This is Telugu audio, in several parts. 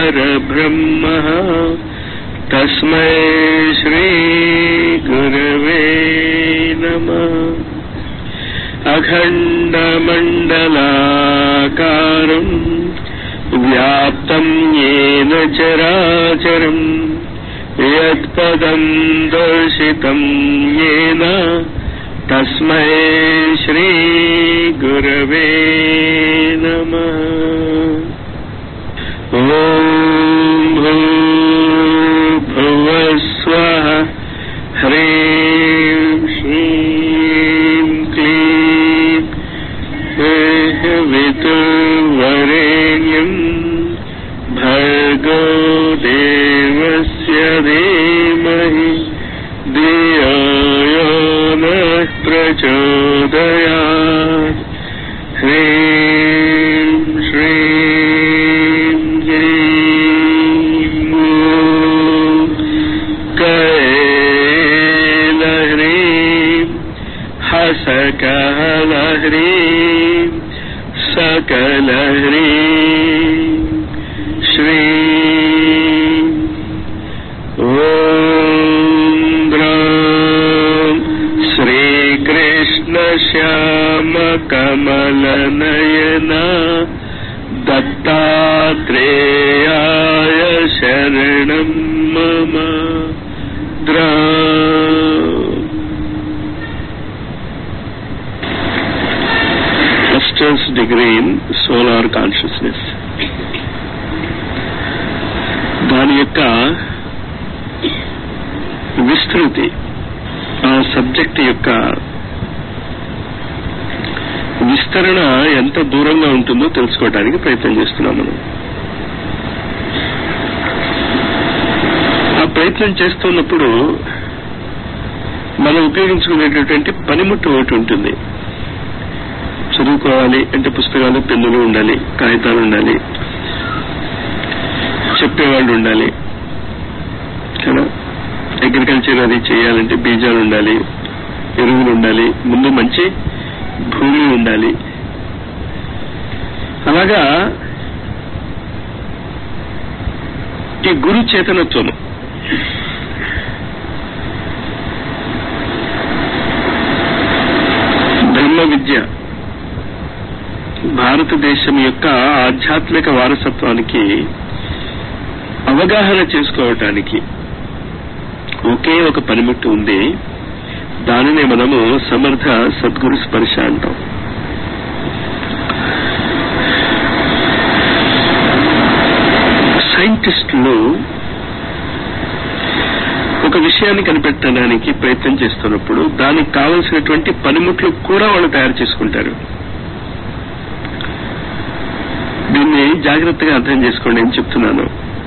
परब्रह्मः तस्मै श्रीगुरवे नमः अखण्डमण्डलाकारम् व्याप्तम् येन चराचरम् यत्पदम् दर्शितम् येन तस्मै श्रीगुरवे नमः ॐ भूर्भुवस्वः ह्रीं श्रीं क्लीं वितुर्वरेण्यम् भर्गो देवस्य धीमहि धियो यो नः प्रचोदयात् ह्रीं श्रीं ह्रीं कैलह्रीं हसकलह्रीं सकलह्रीं श्रीं ॐ द्रां श्रीकृष्णश्यामकमलनयना दत्तात्रेयाय शरणं मम द्रा master's degree in solar consciousness దాని యొక్క విస్తృతి ఆ సబ్జెక్ట్ యొక్క విస్తరణ ఎంత దూరంగా ఉంటుందో తెలుసుకోవడానికి ప్రయత్నం చేస్తున్నాం మనం ఆ ప్రయత్నం చేస్తున్నప్పుడు మనం ఉపయోగించుకునేటటువంటి పనిముట్టు ఒకటి ఉంటుంది చదువుకోవాలి అంటే పుస్తకాలు పెన్నులు ఉండాలి కాగితాలు ఉండాలి చెప్పేవాళ్ళు ఉండాలి కదా అగ్రికల్చర్ అది చేయాలంటే బీజాలు ఉండాలి ఎరువులు ఉండాలి ముందు మంచి భూమి ఉండాలి అలాగా ఈ గురు చేతనత్వము బ్రహ్మ విద్య భారతదేశం యొక్క ఆధ్యాత్మిక వారసత్వానికి అవగాహన చేసుకోవటానికి ఒకే ఒక పనిముట్టు ఉంది దానినే మనము సమర్థ సద్గురు స్పర్శ అంటాం సైంటిస్టులు ఒక విషయాన్ని కనిపెట్టడానికి ప్రయత్నం చేస్తున్నప్పుడు దానికి కావలసినటువంటి పనిముట్లు కూడా వాళ్ళు తయారు చేసుకుంటారు దీన్ని జాగ్రత్తగా అర్థం చేసుకోండి నేను చెప్తున్నాను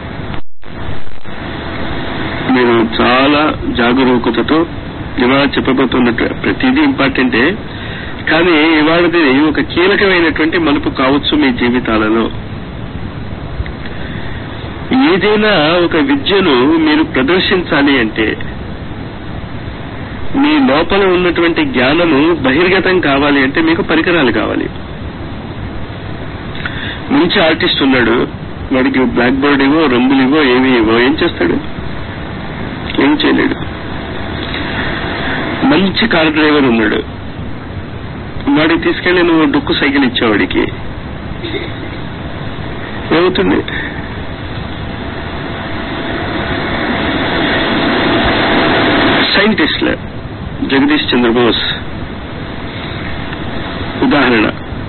మీరు చాలా జాగరూకతతో ఇవాళ చెప్పబోతున్నట్టు ప్రతిదీ ఇంపార్టెంటే కానీ ఇవాళది ఒక కీలకమైనటువంటి మలుపు కావచ్చు మీ జీవితాలలో ఏదైనా ఒక విద్యను మీరు ప్రదర్శించాలి అంటే మీ లోపల ఉన్నటువంటి జ్ఞానము బహిర్గతం కావాలి అంటే మీకు పరికరాలు కావాలి మంచి ఆర్టిస్ట్ ఉన్నాడు వాడికి బ్లాక్ బోర్డ్ ఇవో రంగులు ఇవో ఏమి ఇవో ఏం చేస్తాడు ఏం చేయలేడు మంచి కార్ డ్రైవర్ ఉన్నాడు వాడికి తీసుకెళ్లి నువ్వు డొక్కు సైకిల్ ఇచ్చావాడికి ఏమవుతుంది సైంటిస్ట్లే జగదీష్ చంద్రబోస్ ఉదాహరణ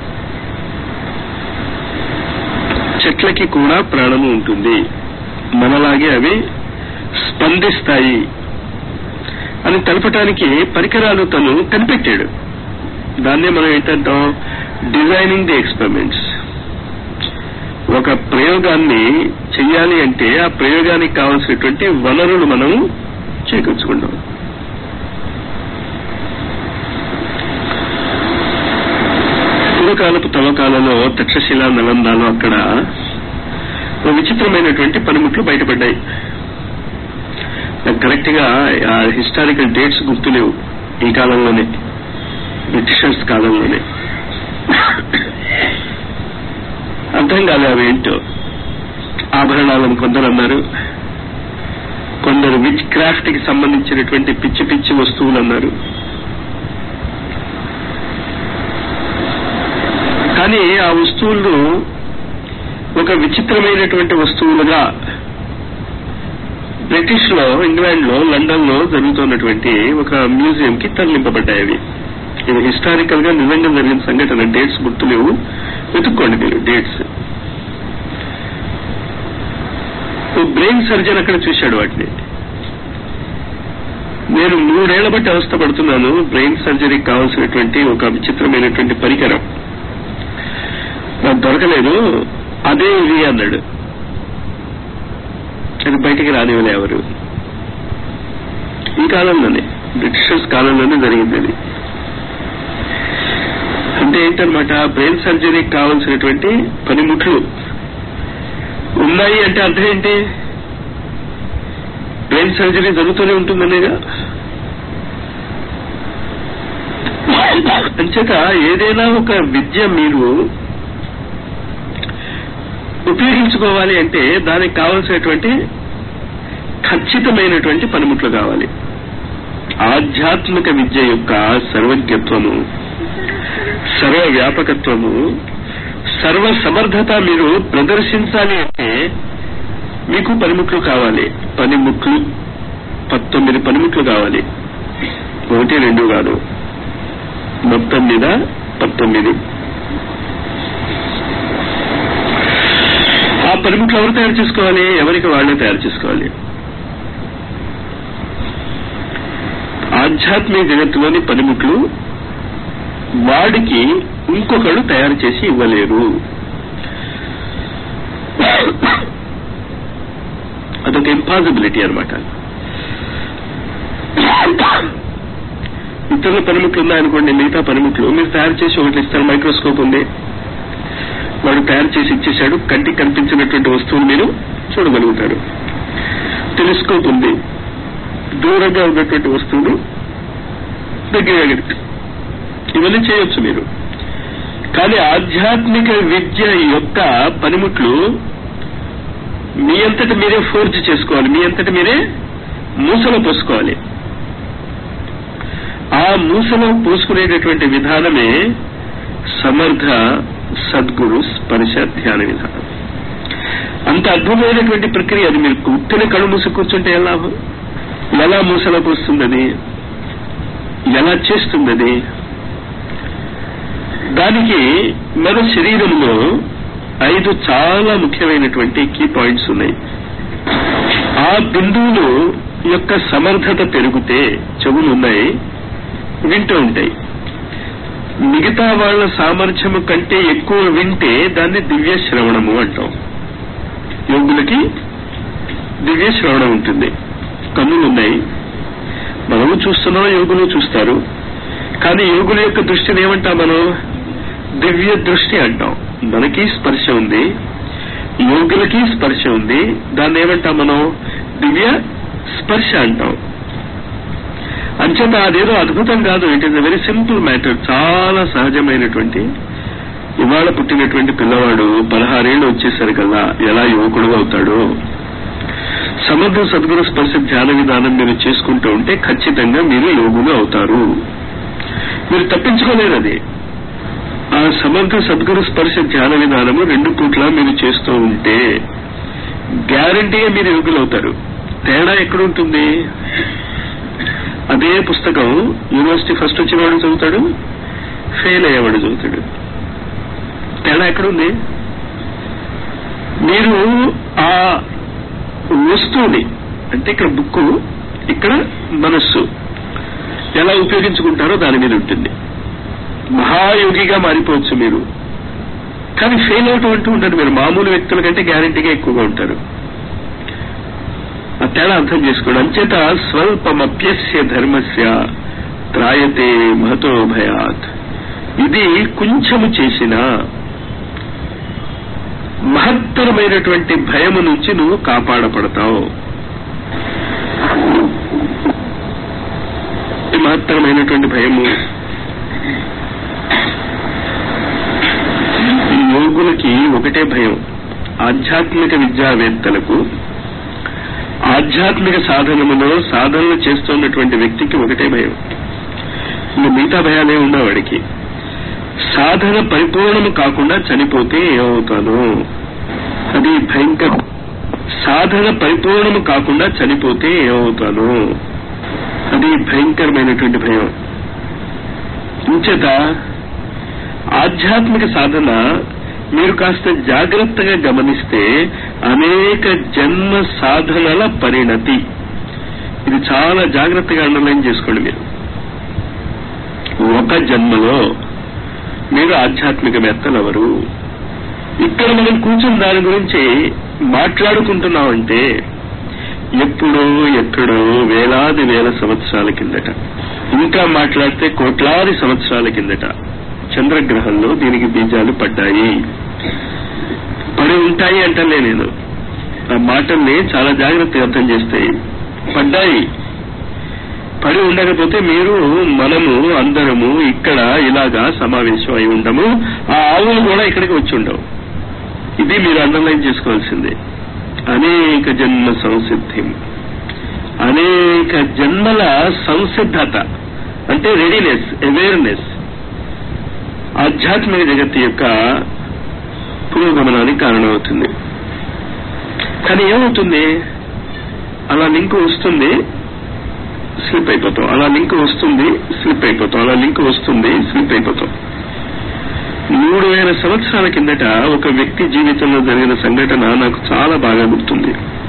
చెట్లకి కూడా ప్రాణము ఉంటుంది మనలాగే అవి స్పందిస్తాయి అని తెలపటానికి పరికరాలు తను కనిపెట్టాడు దాన్నే మనం ఏంటంటాం డిజైనింగ్ ది ఎక్స్పెరిమెంట్స్ ఒక ప్రయోగాన్ని చెయ్యాలి అంటే ఆ ప్రయోగానికి కావలసినటువంటి వనరులు మనం చేకూర్చుకుంటాం పూర్వకాలపు తవ్వకాలలో తక్షశిల నలందాలు అక్కడ ఓ విచిత్రమైనటువంటి పనిముట్లు బయటపడ్డాయి నాకు కరెక్ట్ గా ఆ హిస్టారికల్ డేట్స్ గుర్తులేవు ఈ కాలంలోనే బ్రిటిషర్స్ కాలంలోనే అర్థం కాలే అవి ఏంటో ఆభరణాలను కొందరు అన్నారు కొందరు విచ్ క్రాఫ్ట్ కి సంబంధించినటువంటి పిచ్చి పిచ్చి వస్తువులు అన్నారు కానీ ఆ వస్తువులు ఒక విచిత్రమైనటువంటి వస్తువులుగా బ్రిటిష్ లో ఇంగ్లాండ్ లో లండన్ లో జరుగుతున్నటువంటి ఒక మ్యూజియం కి తరలింపబడ్డాయి అవి ఇది హిస్టారికల్ గా నిజంగా జరిగిన సంఘటన డేట్స్ గుర్తులేవు వెతుక్కోండి మీరు డేట్స్ బ్రెయిన్ సర్జన్ అక్కడ చూశాడు వాటిని నేను మూడేళ్ల బట్టి అవస్థ పడుతున్నాను బ్రెయిన్ సర్జరీకి కావాల్సినటువంటి ఒక విచిత్రమైనటువంటి పరికరం నాకు దొరకలేదు అదే ఇది అన్నాడు అది బయటికి రానివ్వలే ఎవరు ఈ కాలంలోనే బ్రిటిషర్స్ కాలంలోనే జరిగింది అది అంటే ఏంటనమాట బ్రెయిన్ సర్జరీకి కావాల్సినటువంటి పనిముట్లు ఉన్నాయి అంటే అర్థం ఏంటి బ్రెయిన్ సర్జరీ జరుగుతూనే ఉంటుందనేగా అంచేత ఏదైనా ఒక విద్య మీరు ఉపయోగించుకోవాలి అంటే దానికి కావలసినటువంటి ఖచ్చితమైనటువంటి పనిముట్లు కావాలి ఆధ్యాత్మిక విద్య యొక్క సర్వజ్ఞత్వము సర్వ వ్యాపకత్వము సర్వ సమర్థత మీరు ప్రదర్శించాలి అంటే మీకు పనిముట్లు కావాలి పనిముట్లు పంతొమ్మిది పనిముట్లు కావాలి ఒకటి రెండు కాదు మొత్తం మీద పంతొమ్మిది ఆ పనిముట్లు ఎవరు తయారు చేసుకోవాలి ఎవరికి వాళ్ళే తయారు చేసుకోవాలి ఆధ్యాత్మిక జగత్తులోని పనిముట్లు వాడికి ఇంకొకడు తయారు చేసి ఇవ్వలేరు అదొక ఇంపాసిబిలిటీ అనమాట ఇతరుల పనిముట్లు ఉన్నాయనుకోండి మిగతా పనిముట్లు మీరు తయారు చేసి ఒకటి ఇస్తారు మైక్రోస్కోప్ ఉంది వాడు తయారు చేసి ఇచ్చేశాడు కంటికి కనిపించినటువంటి వస్తువులు మీరు చూడగలుగుతారు టెలిస్కోప్ ఉంది దూరంగా ఉన్నటువంటి వస్తువులు దగ్గర ఇవన్నీ చేయొచ్చు మీరు కానీ ఆధ్యాత్మిక విద్య యొక్క పనిముట్లు మీ అంతటి మీరే ఫోర్జ్ చేసుకోవాలి మీ అంతటి మీరే మూసలో పోసుకోవాలి ఆ మూసలో పోసుకునేటటువంటి విధానమే సమర్థ సద్గురు స్పర్శ ధ్యాన విధానం అంత అద్భుతమైనటువంటి ప్రక్రియ అది మీరు ఉత్తిన కళ్ళు మూసి కూర్చుంటే ఎలా ఎలా మూసలో పోస్తుందని ఎలా చేస్తుందని దానికి మన శరీరంలో ఐదు చాలా ముఖ్యమైనటువంటి కీ పాయింట్స్ ఉన్నాయి ఆ బిందువులు యొక్క సమర్థత పెరిగితే చెవులు ఉన్నాయి వింటూ ఉంటాయి మిగతా వాళ్ళ సామర్థ్యము కంటే ఎక్కువ వింటే దాన్ని దివ్య శ్రవణము అంటాం యోగులకి దివ్య శ్రవణం ఉంటుంది కన్నులు ఉన్నాయి మనము చూస్తున్నాం యోగులు చూస్తారు కానీ యోగుల యొక్క దృష్టిని ఏమంటాం మనం దివ్య దృష్టి అంటాం మనకి స్పర్శ ఉంది యోగులకి స్పర్శ ఉంది దాన్ని ఏమంటాం మనం దివ్య స్పర్శ అంటాం అంచేత అదేదో అద్భుతం కాదు it is a very simple matter చాలా సహజమైనటువంటి ఇవాళ పుట్టినటువంటి పిల్లవాడు పదహారేళ్ళు వచ్చేసరికల్లా ఎలా యువకుడు అవుతాడో సమర్థ సద్గురు స్పర్శ ధ్యాన విధానం మీరు చేసుకుంటూ ఉంటే ఖచ్చితంగా మీరు యోగులు అవుతారు మీరు తప్పించుకోలేరు అది ఆ సమర్థ సద్గురు స్పర్శ ధ్యాన విధానము రెండు పూట్ల మీరు చేస్తూ ఉంటే గ్యారంటీగా మీరు యోగులు అవుతారు తేడా ఎక్కడుంటుంది అదే పుస్తకం యూనివర్సిటీ ఫస్ట్ వచ్చినవాడు చదువుతాడు ఫెయిల్ అయ్యేవాడు చదువుతాడు తేడా ఎక్కడుంది మీరు ఆ వస్తువుని అంటే ఇక్కడ బుక్కు ఇక్కడ మనస్సు ఎలా ఉపయోగించుకుంటారో దాని మీద ఉంటుంది మహాయోగిగా మారిపోవచ్చు మీరు కానీ ఫెయిల్ అవటం అంటూ ఉంటారు మీరు మామూలు వ్యక్తుల కంటే గ్యారంటీగా ఎక్కువగా ఉంటారు ఆ తేడా అర్థం చేసుకోండి అంచేత స్వల్పమప్యస్య ధర్మస్య త్రాయతే మహతో భయాత్ ఇది కొంచెము చేసిన మహత్తరమైనటువంటి భయము నుంచి నువ్వు కాపాడపడతావు ఈ మహత్తరమైనటువంటి భయము ఈ యోగులకి ఒకటే భయం ఆధ్యాత్మిక విద్యావేత్తలకు ఆధ్యాత్మిక సాధనములో సాధనలు చేస్తున్నటువంటి వ్యక్తికి ఒకటే భయం ఇంకా మిగతా భయాలే ఉండవు వాడికి సాధన పరిపూర్ణము కాకుండా చనిపోతే ఏమవుతాను అది భయంకర సాధన పరిపూర్ణము కాకుండా చనిపోతే ఏమవుతాను అది భయంకరమైనటువంటి భయం ఇంచేత ఆధ్యాత్మిక సాధన మీరు కాస్త జాగ్రత్తగా గమనిస్తే అనేక జన్మ సాధనల పరిణతి ఇది చాలా జాగ్రత్తగా అండర్లైన్ చేసుకోండి మీరు ఒక జన్మలో మీరు ఆధ్యాత్మికవేత్తలు ఎవరు ఇక్కడ మనం కూర్చుని దాని గురించి మాట్లాడుకుంటున్నామంటే ఎప్పుడో ఎక్కడో వేలాది వేల సంవత్సరాల కిందట ఇంకా మాట్లాడితే కోట్లాది సంవత్సరాల కిందట చంద్రగ్రహంలో దీనికి బీజాలు పడ్డాయి పడి ఉంటాయి అంటలే నేను ఆ మాటల్ని చాలా జాగ్రత్తగా అర్థం చేస్తాయి పడ్డాయి పడి ఉండకపోతే మీరు మనము అందరము ఇక్కడ ఇలాగా సమావేశం అయి ఉండము ఆ ఆవులు కూడా ఇక్కడికి వచ్చి ఉండవు ఇది మీరు అండర్లైన్ చేసుకోవాల్సిందే అనేక జన్మ సంసిద్ధి అనేక జన్మల సంసిద్ధత అంటే రెడీనెస్ అవేర్నెస్ ఆధ్యాత్మిక జగత్తు యొక్క పురోగమనానికి కారణమవుతుంది కానీ ఏమవుతుంది అలా లింక్ వస్తుంది స్లిప్ అయిపోతాం అలా లింక్ వస్తుంది స్లిప్ అయిపోతాం అలా లింక్ వస్తుంది స్లిప్ అయిపోతాం మూడు వేల సంవత్సరాల కిందట ఒక వ్యక్తి జీవితంలో జరిగిన సంఘటన నాకు చాలా బాగా గుర్తుంది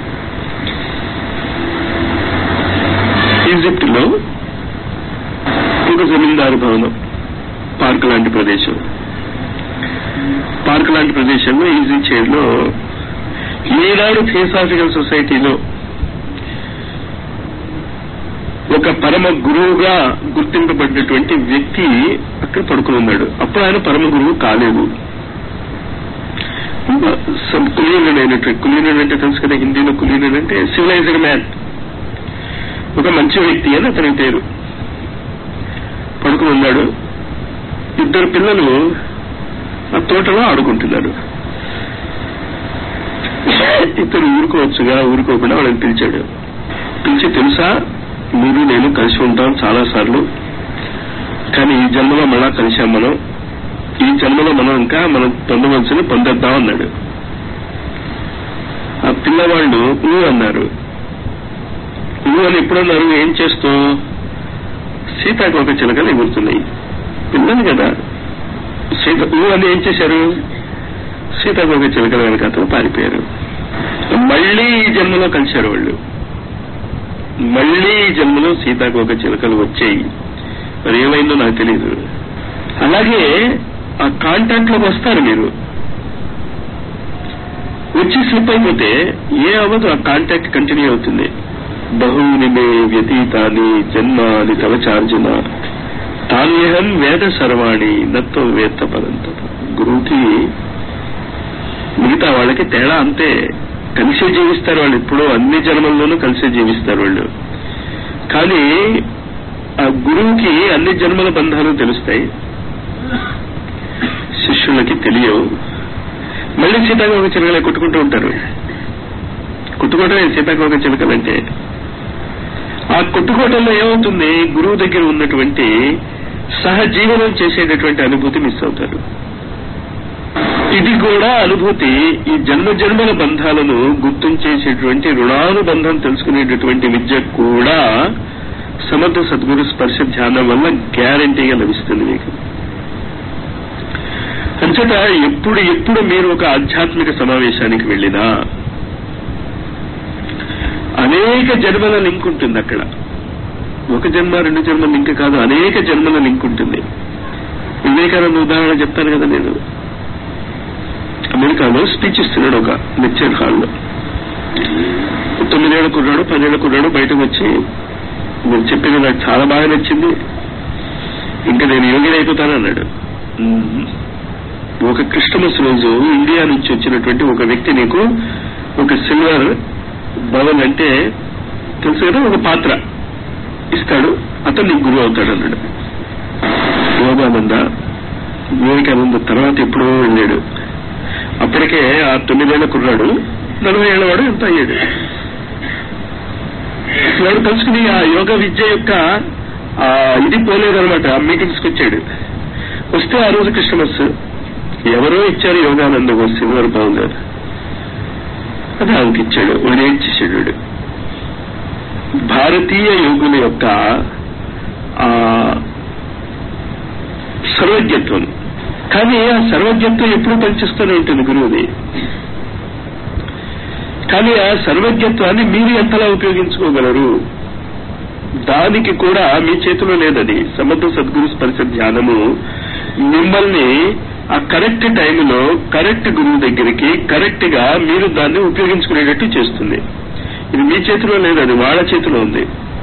ఈజిప్ట్ లో ఒక జమీందారు భవనం పార్క్ లాంటి ప్రదేశం పార్క్ లాంటి ప్రదేశంలో ఈజీ చైర్ లో ఈనాడు థియోసాఫికల్ సొసైటీలో ఒక పరమ గురువుగా గుర్తింపబడినటువంటి వ్యక్తి అక్కడ పడుకుని ఉన్నాడు అప్పుడు ఆయన పరమ గురువు కాలేదు కులీనుడైనటువంటి కులీనుడు అంటే తెలుసు కదా హిందీలో కులీనుడు అంటే సివిలైజ్డ్ మ్యాన్ ఒక మంచి వ్యక్తి అని అతని పేరు పడుకుని ఉన్నాడు ఇద్దరు పిల్లలు ఆ తోటలో ఆడుకుంటున్నారు ఇతను ఊరుకోవచ్చుగా ఊరుకోకుండా వాళ్ళని పిలిచాడు పిలిచి తెలుసా మీరు నేను కలిసి ఉంటాం చాలా సార్లు కానీ ఈ జన్మలో మళ్ళా కలిసాం మనం ఈ జన్మలో మనం ఇంకా మనం పొందవలసిన పొందేద్దాం అన్నాడు ఆ పిల్లవాళ్ళు ఊ అన్నారు ఊ అని ఎప్పుడన్నారు ఏం చేస్తూ సీతాకోక చిలకలు ఎగురుతున్నాయి పిల్లలు కదా సీత ఊ అని ఏం చేశారు సీతాకోక చిలకల వెనకాతలు పారిపోయారు మళ్ళీ ఈ జన్మలో కలిశారు వాళ్ళు మళ్ళీ ఈ జన్మలో సీతాకోక చిలకలు వచ్చాయి మరి ఏమైందో నాకు తెలియదు అలాగే ఆ కాంటాక్ట్ లోకి వస్తారు మీరు వచ్చి స్లిప్ అయిపోతే ఏ అవ్వదు ఆ కాంటాక్ట్ కంటిన్యూ అవుతుంది బహుని మే వ్యతీతాని జన్మాని తవచార్జున తాన్యహం వేద సర్వాణి నత్తో వేత్త పదంత గురువుకి మిగతా వాళ్ళకి తేడా అంతే కలిసే జీవిస్తారు వాళ్ళు ఎప్పుడో అన్ని జన్మల్లోనూ కలిసే జీవిస్తారు వాళ్ళు కానీ ఆ గురువుకి అన్ని జన్మల బంధాలు తెలుస్తాయి శిష్యులకి తెలియవు మళ్ళీ సీతాకోక చిలకలే కొట్టుకుంటూ ఉంటారు కొట్టుకోవటమే సీతాకోక చిలకలంటే ఆ కొట్టుకోవటంలో ఏమవుతుంది గురువు దగ్గర ఉన్నటువంటి సహజీవనం చేసేటటువంటి అనుభూతి మిస్ అవుతారు ఇది కూడా అనుభూతి ఈ జన్మ జన్మల బంధాలను గుర్తుంచేసేటువంటి రుణానుబంధం తెలుసుకునేటటువంటి విద్య కూడా సమర్థ సద్గురు స్పర్శ ధ్యానం వల్ల గ్యారంటీగా లభిస్తుంది మీకు అంచేత ఎప్పుడు ఎప్పుడు మీరు ఒక ఆధ్యాత్మిక సమావేశానికి వెళ్ళినా అనేక జన్మల లింక్ ఉంటుంది అక్కడ ఒక జన్మ రెండు జన్మల లింక్ కాదు అనేక జన్మల లింక్ ఉంటుంది వివేకానంద ఉదాహరణ చెప్తాను కదా నేను అమెరికాలో స్పీచ్ ఇస్తున్నాడు ఒక లెక్చర్ హాల్లో తొమ్మిదేళ్ల కుర్రాడు పదేళ్ల కుర్రాడు బయటకు వచ్చి మీరు చెప్పింది నాకు చాలా బాగా నచ్చింది ఇంకా నేను యోగిని అయిపోతాను అన్నాడు ఒక క్రిస్టమస్ రోజు ఇండియా నుంచి వచ్చినటువంటి ఒక వ్యక్తి నీకు ఒక సిల్వర్ బవల్ అంటే తెలుసు కదా ఒక పాత్ర ఇస్తాడు అతను నీకు గురువు అవుతాడు అన్నాడు యోగానంద వివేకానంద తర్వాత ఎప్పుడో వెళ్ళాడు అప్పటికే ఆ తొమ్మిదేళ్ల కుర్రాడు నలభై ఏళ్ళ వాడు ఎంత అయ్యాడు వాడు కలుసుకుని ఆ యోగ విద్య యొక్క ఆ ఇది పోలేదనమాట ఆ మీటింగ్స్కి వచ్చాడు వస్తే ఆ రోజు క్రిస్టమస్ ఎవరో ఇచ్చారు యోగానంద ఒక సిల్వర్ బౌల్ అది ఆమెకి ఇచ్చాడు వాడు ఏడ్చేసాడు వాడు భారతీయ యోగుల యొక్క ఆ సర్వజ్ఞత్వం కానీ ఆ సర్వజ్ఞత్వం ఎప్పుడు పనిచేస్తూనే ఉంటుంది గురువుది కానీ ఆ సర్వజ్ఞత్వాన్ని మీరు ఎంతలా ఉపయోగించుకోగలరు దానికి కూడా మీ చేతిలో లేదది సమర్థ సద్గురు స్పర్శ ధ్యానము మిమ్మల్ని ఆ కరెక్ట్ టైంలో కరెక్ట్ గురువు దగ్గరికి కరెక్ట్ గా మీరు దాన్ని ఉపయోగించుకునేటట్టు చేస్తుంది ఇది మీ చేతిలో లేదు అది వాళ్ళ చేతిలో ఉంది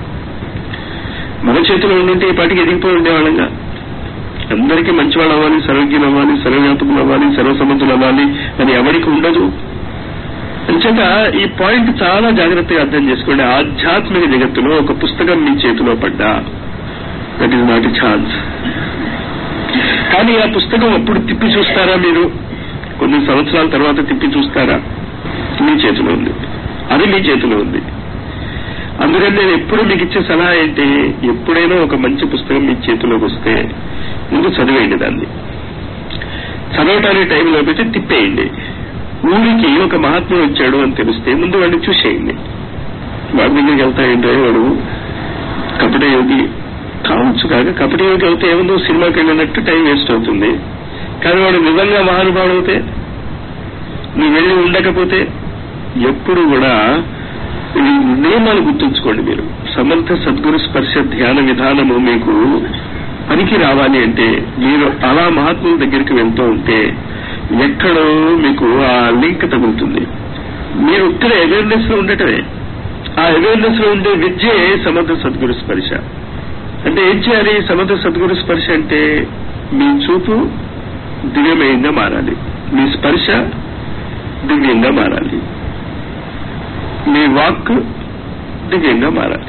మన చేతిలో ఉండింటే ఈ పాటికి ఎదిగిపోయి ఉండేవాళ్ళంగా అందరికీ మంచివాళ్ళు అవ్వాలి సర్వజ్ఞులు అవ్వాలి సర్వవ్యాపకులు అవ్వాలి సర్వసమంతులు అవ్వాలి అని ఎవరికి ఉండదు అంచేత ఈ పాయింట్ చాలా జాగ్రత్తగా అర్థం చేసుకోండి ఆధ్యాత్మిక జగత్తులో ఒక పుస్తకం మీ చేతిలో పడ్డా that is not a chance కానీ ఆ పుస్తకం అప్పుడు తిప్పి చూస్తారా మీరు కొన్ని సంవత్సరాల తర్వాత తిప్పి చూస్తారా మీ చేతిలో ఉంది అది మీ చేతిలో ఉంది అందుకని నేను ఎప్పుడు మీకు ఇచ్చే సలహా ఏంటి ఎప్పుడైనా ఒక మంచి పుస్తకం మీ చేతిలోకి వస్తే ముందు చదివేయండి దాన్ని చదవటానికి టైంలో పెట్టి తిప్పేయండి ఊరికి ఒక మహాత్ముడు వచ్చాడు అని తెలిస్తే ముందు వాడిని చూసేయండి వాడి దగ్గరికి వెళ్తాయంటే వాడు కపట యోగి కావచ్చు కాక కపట యోగి అయితే ఏముందో సినిమాకి వెళ్ళినట్టు టైం వేస్ట్ అవుతుంది కానీ వాడు నిజంగా మహానుభావుడు అవుతే నువ్వు వెళ్ళి ఉండకపోతే ఎప్పుడు కూడా ఈ నియమాలు గుర్తుంచుకోండి మీరు సమర్థ సద్గురు స్పర్శ ధ్యాన విధానము మీకు పనికి రావాలి అంటే మీరు అలా మహాత్ముల దగ్గరికి వెళ్తూ ఉంటే ఎక్కడో మీకు ఆ లింక్ తగులుతుంది మీరు ఇక్కడ అవేర్నెస్ లో ఉండటమే ఆ అవేర్నెస్ లో ఉండే విద్యే సమర్థ సద్గురు స్పర్శ అంటే ఏం చేయాలి సమర్థ సద్గురు స్పర్శ అంటే మీ చూపు దివ్యమయంగా మారాలి మీ స్పర్శ దివ్యంగా మారాలి మీ వాక్ దివ్యంగా మారాలి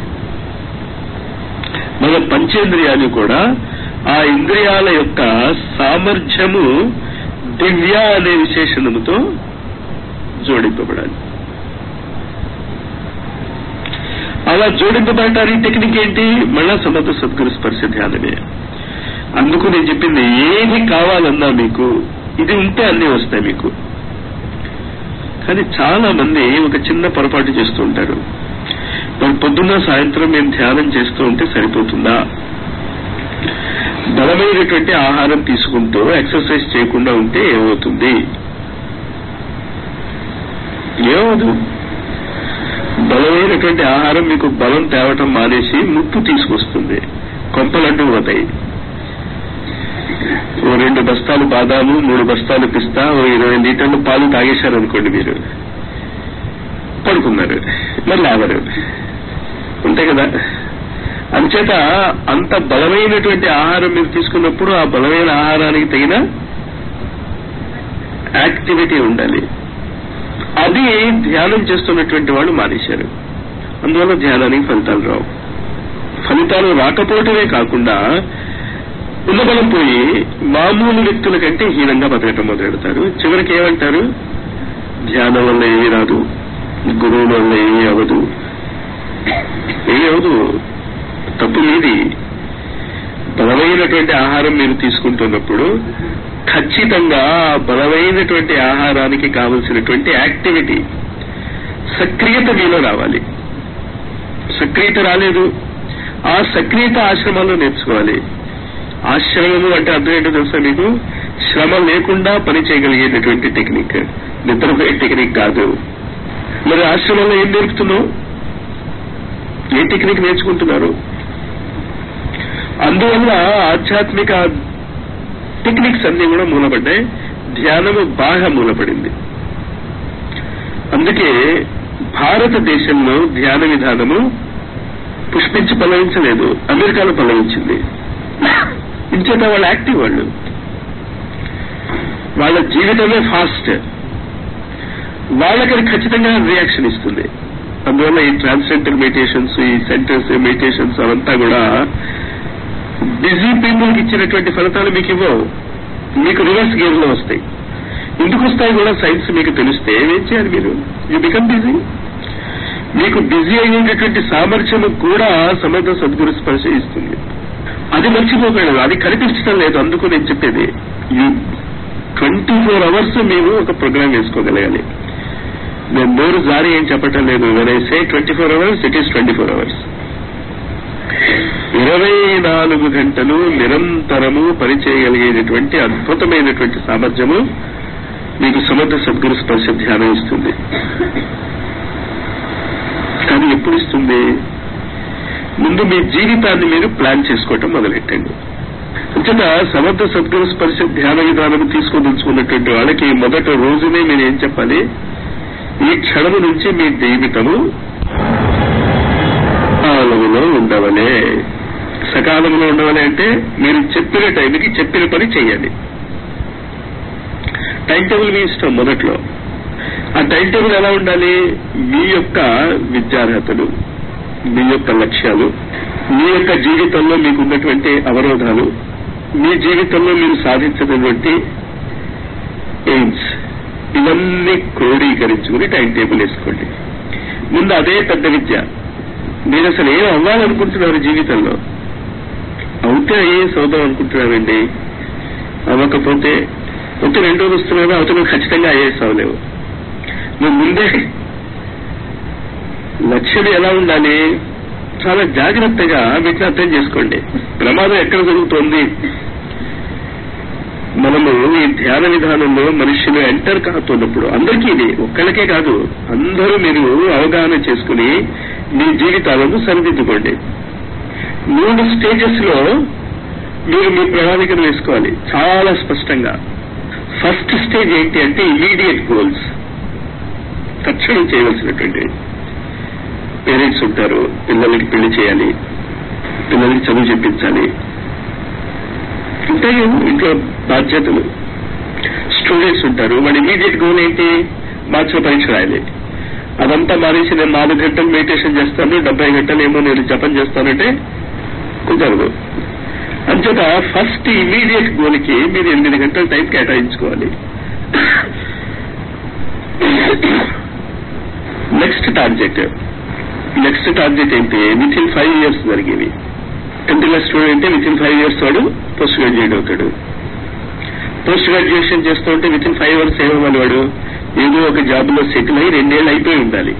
మన పంచేంద్రియాలు కూడా ఆ ఇంద్రియాల యొక్క సామర్థ్యము దివ్య అనే విశేషణముతో జోడింపబడాలి అలా జోడింపబడటానికి టెక్నిక్ ఏంటి మళ్ళా సమర్థ సద్గురు స్పర్శ ధ్యానమే అందుకు నేను చెప్పింది ఏది కావాలన్నా మీకు ఇది ఉంటే అన్నీ వస్తాయి మీకు కానీ చాలా మంది ఒక చిన్న పొరపాటు చేస్తూ ఉంటారు మరి పొద్దున్న సాయంత్రం మేము ధ్యానం చేస్తూ ఉంటే సరిపోతుందా బలమైనటువంటి ఆహారం తీసుకుంటూ ఎక్సర్సైజ్ చేయకుండా ఉంటే ఏమవుతుంది ఏమవుదు బలమైనటువంటి ఆహారం మీకు బలం తేవటం మానేసి ముప్పు తీసుకొస్తుంది కొంపలంటూ పోతాయి ఓ రెండు బస్తాలు బాదాము మూడు బస్తాలు పిస్తా ఓ ఇరవై లీటర్లు పాలు తాగేశారు అనుకోండి మీరు పడుకున్నారు మరి లేవరు అంతే కదా అంచేత అంత బలమైనటువంటి ఆహారం మీరు తీసుకున్నప్పుడు ఆ బలమైన ఆహారానికి తగిన యాక్టివిటీ ఉండాలి అది ధ్యానం చేస్తున్నటువంటి వాళ్ళు మానేశారు అందువల్ల ధ్యానానికి ఫలితాలు రావు ఫలితాలు రాకపోవటమే కాకుండా ఉన్న బలం పోయి మామూలు వ్యక్తుల కంటే హీనంగా బతకటం మొదలెడతారు చివరికి ఏమంటారు ధ్యానం వల్ల ఏమీ రాదు గురువుల వల్ల ఏమీ అవ్వదు ఏమీ అవ్వదు తప్పు మీది బలమైనటువంటి ఆహారం మీరు తీసుకుంటున్నప్పుడు ఖచ్చితంగా ఆ బలమైనటువంటి ఆహారానికి కావలసినటువంటి యాక్టివిటీ సక్రియత మీలో రావాలి సక్రియత రాలేదు ఆ సక్రియత ఆశ్రమాల్లో నేర్చుకోవాలి ఆశ్రమము అంటే అర్థం ఏంటో తెలుసా మీకు శ్రమ లేకుండా పని చేయగలిగేటటువంటి టెక్నిక్ నిద్రపోయే టెక్నిక్ కాదు మరి ఆశ్రమంలో ఏం నేర్పుతున్నావు ఏ టెక్నిక్ నేర్చుకుంటున్నారు అందువల్ల ఆధ్యాత్మిక టెక్నిక్స్ అన్ని కూడా మూలపడ్డాయి ధ్యానము బాగా మూలపడింది అందుకే భారతదేశంలో ధ్యాన విధానము పుష్పించి పలవించలేదు అమెరికాలో పలవించింది ఇంచేత వాళ్ళు యాక్టివ్ వాళ్ళు వాళ్ళ జీవితమే ఫాస్ట్ వాళ్ళకి ఖచ్చితంగా రియాక్షన్ ఇస్తుంది అందువల్ల ఈ ట్రాన్స్జెండర్ మెడిటేషన్స్ ఈ సెంటర్స్ మెడిటేషన్స్ అవంతా కూడా బిజీ పీపుల్కి ఇచ్చినటువంటి ఫలితాలు మీకు ఇవ్వవు మీకు రివర్స్ గేమ్ లో వస్తాయి ఎందుకు వస్తాయి కూడా సైన్స్ మీకు తెలిస్తే ఏం చేయాలి మీరు యూ బికమ్ బిజీ మీకు బిజీ అయ్యేటటువంటి సామర్థ్యము కూడా సమర్థ సద్గురు స్పర్శ ఇస్తుంది అది మర్చిపోకూడదు అది కనిపించడం లేదు అందుకు నేను చెప్పేది యూ ట్వంటీ ఫోర్ అవర్స్ మీరు ఒక ప్రోగ్రామ్ వేసుకోగలగాలి నేను నోరు జారి ఏం చెప్పటం లేదు when I say twenty four hours it is twenty four hours ఇరవై నాలుగు గంటలు నిరంతరము పనిచేయగలిగేటటువంటి అద్భుతమైనటువంటి సామర్థ్యము మీకు సమర్థ సద్గురు స్పర్శ ధ్యానం ఇస్తుంది కానీ ఎప్పుడు ఇస్తుంది ముందు మీ జీవితాన్ని మీరు ప్లాన్ చేసుకోవటం మొదలెట్టండి అంచేత సమర్థ సద్గురు స్పర్శ ధ్యాన విధానం తీసుకోదలుచుకున్నటువంటి వాళ్ళకి మొదటి రోజునే మీరు ఏం చెప్పాలి ఈ క్షణము నుంచి మీ జీవితము సకాలంలో ఉండవలే సకాలంలో ఉండవలే అంటే మీరు చెప్పిన టైంకి చెప్పిన పని చేయాలి టైం టేబుల్ మీ ఇష్టం మొదట్లో ఆ టైం టేబుల్ ఎలా ఉండాలి మీ యొక్క విద్యార్హతలు మీ యొక్క లక్ష్యాలు మీ యొక్క జీవితంలో మీకు ఉన్నటువంటి అవరోధాలు మీ జీవితంలో మీరు సాధించినటువంటి ఎయిమ్స్ ఇవన్నీ క్రోడీకరించుకుని టైం టేబుల్ వేసుకోండి ముందు అదే పెద్ద విద్య మీరు అసలు ఏం అవ్వాలనుకుంటున్నారు జీవితంలో అవుతే ఐఏఎస్ అవుదాం అనుకుంటున్నారండి అవ్వకపోతే ఒత్తి రెండో వస్తున్నారో అవతల ఖచ్చితంగా ఐఏఎస్ అవ్వలేవు నువ్వు ముందే లక్ష్యం ఎలా ఉండాలి చాలా జాగ్రత్తగా వీటిని అర్థం చేసుకోండి ప్రమాదం ఎక్కడ జరుగుతోంది మనము ఈ ధ్యాన విధానంలో మనుషులు ఎంటర్ కాతున్నప్పుడు అందరికీ ఇది ఒక్కళ్ళకే కాదు అందరూ మీరు అవగాహన చేసుకుని మీ జీవితాలను సరిదిద్దుకోండి మూడు స్టేజెస్ లో మీరు మీ ప్రణాళికను వేసుకోవాలి చాలా స్పష్టంగా ఫస్ట్ స్టేజ్ ఏంటి అంటే ఇమీడియట్ గోల్స్ తక్షణం చేయవలసినటువంటి పేరెంట్స్ ఉంటారు పిల్లలకి పెళ్లి చేయాలి పిల్లలకి చదువు చెప్పించాలి ఉంటాయి ఇంట్లో బాధ్యతలు స్టూడెంట్స్ ఉంటారు వాడి ఇమీడియట్ గోల్ ఏంటి మార్చిలో పరీక్ష రాయాలి అదంతా మానేసి నేను నాలుగు గంటలు మెడిటేషన్ చేస్తాను డెబ్బై గంటలు ఏమో నేను జపం చేస్తానంటే కుదరదు అంచేత ఫస్ట్ ఇమీడియట్ గోల్కి మీరు ఎనిమిది గంటల టైం కేటాయించుకోవాలి నెక్స్ట్ టార్గెట్ నెక్స్ట్ టార్గెట్ ఏంటి విత్ ఇన్ ఫైవ్ ఇయర్స్ జరిగేవి tenth class student within five years వాడు పోస్ట్ గ్రాడ్యుయేట్ అవుతాడు పోస్ట్ గ్రాడ్యుయేషన్ చేస్తూ ఉంటే విత్ ఇన్ ఫైవ్ ఇయర్స్ ఏమవ్వాలి వాడు ఏదో ఒక జాబ్ లో సెటిల్ అయ్యి రెండేళ్ళు అయిపోయి ఉండాలి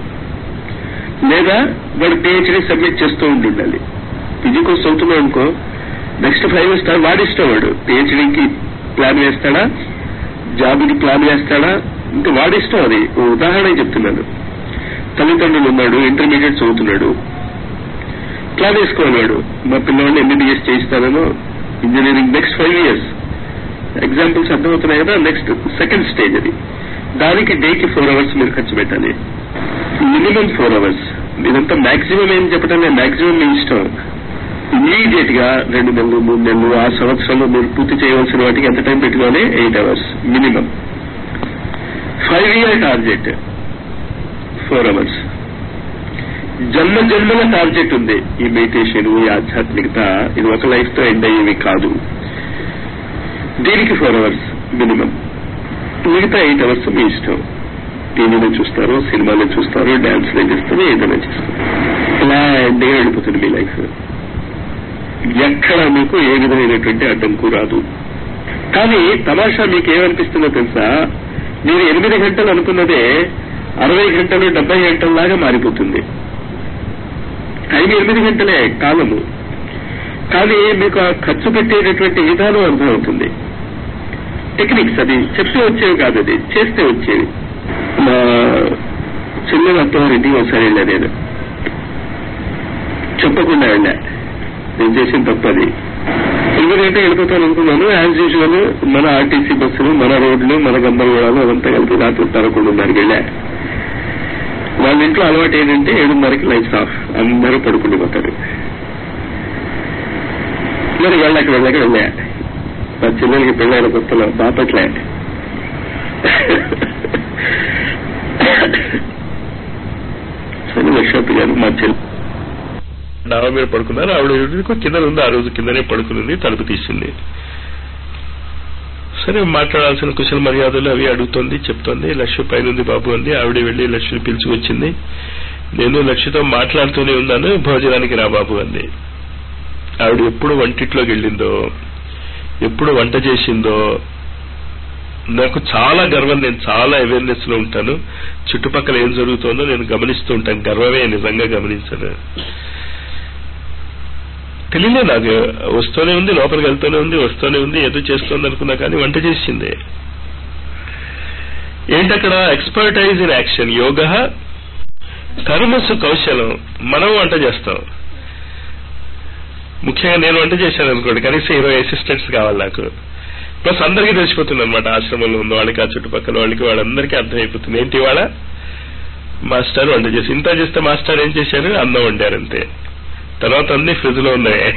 లేదా వాడు పిహెచ్డీ సబ్మిట్ చేస్తూ ఉండి ఉండాలి పీజీ కోర్స్ అవుతున్నాడు అనుకో నెక్స్ట్ ఫైవ్ ఇయర్స్ వాడు ఇష్టం వాడు పిహెచ్డీకి ప్లాన్ వేస్తాడా జాబ్కి ప్లాన్ వేస్తాడా ఇంకా వాడి ఇష్టం అది ఓ ఉదాహరణ చెప్తున్నాను తల్లిదండ్రులు ఉన్నాడు ఇంటర్మీడియట్ చదువుతున్నాడు ప్లాన్ వేసుకోవాలి వాడు మా పిల్లవాడిని ఎంబీబీఎస్ చేయిస్తానో engineering next five years examples అర్థమవుతున్నాయి కదా నెక్స్ట్ సెకండ్ స్టేజ్ అది దానికి డేకి ఫోర్ అవర్స్ మీరు ఖర్చు పెట్టాలి మినిమం ఫోర్ అవర్స్ ఇదంతా మాక్సిమం ఏం చెప్పడం లేదు మాక్సిమం మీ ఇష్టం ఇమీడియట్ గా రెండు నెలలు మూడు నెలలు ఆ సంవత్సరంలో మీరు పూర్తి చేయవలసిన వాటికి ఎంత టైం పెట్టుకోవాలి eight hours minimum five year target four hours జన్మ జన్మల టార్గెట్ ఉంది ఈ మెడిటేషన్ ఈ ఆధ్యాత్మికత ఇది ఒక లైఫ్ తో ఎండ్ అయ్యేవి కాదు దీనికి ఫోర్ అవర్స్ మినిమం మిగతా ఎయిట్ అవర్స్ మీ ఇష్టం టీవీలో చూస్తారు సినిమాలో చూస్తారు డాన్స్ లో చేస్తారు ఏదైనా చేస్తారు ప్లాండ్గా వెళ్ళిపోతుంది మీ లైఫ్ ఎక్కడ మీకు ఏ విధమైనటువంటి అడ్డంకు రాదు కానీ తమాషా మీకు ఏమనిపిస్తుందో తెలుసా మీరు ఎనిమిది గంటలు అనుకున్నదే అరవై గంటలు డెబ్బై గంటల్లాగా మారిపోతుంది టైం ఎనిమిది గంటలే కాలము కానీ మీకు ఆ ఖర్చు పెట్టేటటువంటి విధానం అర్థమవుతుంది టెక్నిక్స్ అది చెప్తే వచ్చేవి కాదు అది చేస్తే వచ్చేవి మా చెల్లెలు అత్తవారింటికి ఒకసారి వెళ్ళా నేను చెప్పకుండా వెళ్ళా నేను చేసిన తప్పది ఎందుకంటే వెళ్ళిపోతాను అనుకున్నాను యాజ్ యూజువల్ మన ఆర్టీసీ బస్సులు మన రోడ్లు మన గందరగోళాలు అదంతా కలిపి రాత్రి పదకొండున్నరకి వెళ్ళా వాళ్ళ ఇంట్లో అలవాటు ఏంటంటే ఏడున్నరకి లైట్స్ ఆఫ్ అందరూ పడుకుండిపోతారు మరి వెళ్ళక వెళ్ళక వెళ్ళా మా చెల్లెలకి పెళ్ళైన కొత్తలో బాపట్లే సరే లక్ష్మీ గారు మా చెల్లి డాబా మీద పడుకున్నారు ఆవిడ కింద ఉంది ఆ రోజు కిందనే పడుకునింది తలుపు తీసింది సరే మాట్లాడాల్సిన కుశల మర్యాదలు అవి అడుగుతోంది చెప్తోంది లక్ష్మి పైన ఉంది బాబు అంది ఆవిడ వెళ్లి లక్ష్మి పిలుచుకొచ్చింది నేను లక్ష్మితో మాట్లాడుతూనే ఉన్నాను భోజనానికి రా బాబు అంది ఆవిడ ఎప్పుడు వంటిట్లోకి వెళ్ళిందో ఎప్పుడు వంట చేసిందో నాకు చాలా గర్వం నేను చాలా అవేర్నెస్ లో ఉంటాను చుట్టుపక్కల ఏం జరుగుతుందో నేను గమనిస్తూ ఉంటాను గర్వమే నిజంగా గమనించను తెలియలే నాకు వస్తూనే ఉంది లోపలికి వెళ్తూనే ఉంది వస్తూనే ఉంది ఏదో చేస్తోంది అనుకున్నా కానీ వంట చేసింది ఏంటక్కడ ఎక్స్పర్టైజ్ ఇన్ యాక్షన్ యోగ కర్మసు కౌశలం మనం వంట చేస్తాం ముఖ్యంగా నేను వంట చేశాను అనుకోండి కనీసం ఇరవై అసిస్టెంట్స్ కావాలి నాకు ప్లస్ అందరికీ తెలిసిపోతుంది అనమాట ఆశ్రమంలో ఉన్న వాళ్ళకి ఆ చుట్టుపక్కల వాళ్ళకి వాళ్ళందరికీ అర్థమైపోతుంది ఏంటి వాళ్ళ మాస్టర్ వంట చేసి ఇంత చేస్తే మాస్టర్ ఏం చేశారు అన్నం వండారు అంతే తర్వాత అన్ని ఫ్రిడ్జ్ లో ఉన్నాయి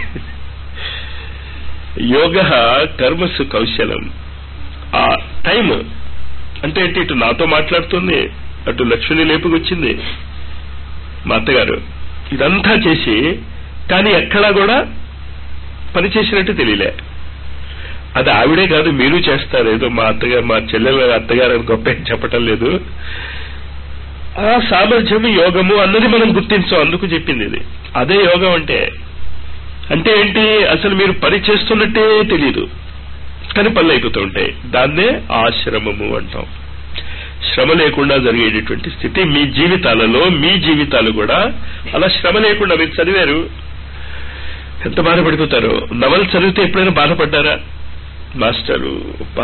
యోగ కర్మసు కౌశలం ఆ టైం అంటే ఏంటి ఇటు నాతో మాట్లాడుతుంది అటు లక్ష్మిని లేపుకొచ్చింది మా అత్తగారు ఇదంతా చేసి కానీ ఎక్కడా కూడా పని చేసినట్టు తెలియలే అది ఆవిడే కాదు మీరు చేస్తారు ఏదో మా అత్తగారు మా చెల్లెల అత్తగారు అని గొప్ప ఏం చెప్పటం లేదు ఆ సామర్థ్యము యోగము అన్నది మనం గుర్తించాం అందుకు చెప్పింది ఇది అదే యోగం అంటే అంటే ఏంటి అసలు మీరు పని చేస్తున్నట్టే తెలియదు కానీ పనులు అయిపోతూ ఉంటాయి దాన్నే ఆశ్రమము అంటాం శ్రమ లేకుండా జరిగేటటువంటి స్థితి మీ జీవితాలలో మీ జీవితాలు కూడా అలా శ్రమ లేకుండా మీరు చదివారు ఎంత బాధపడిపోతారు నవలు చదివితే ఎప్పుడైనా బాధపడ్డారా మాస్టరు అబ్బా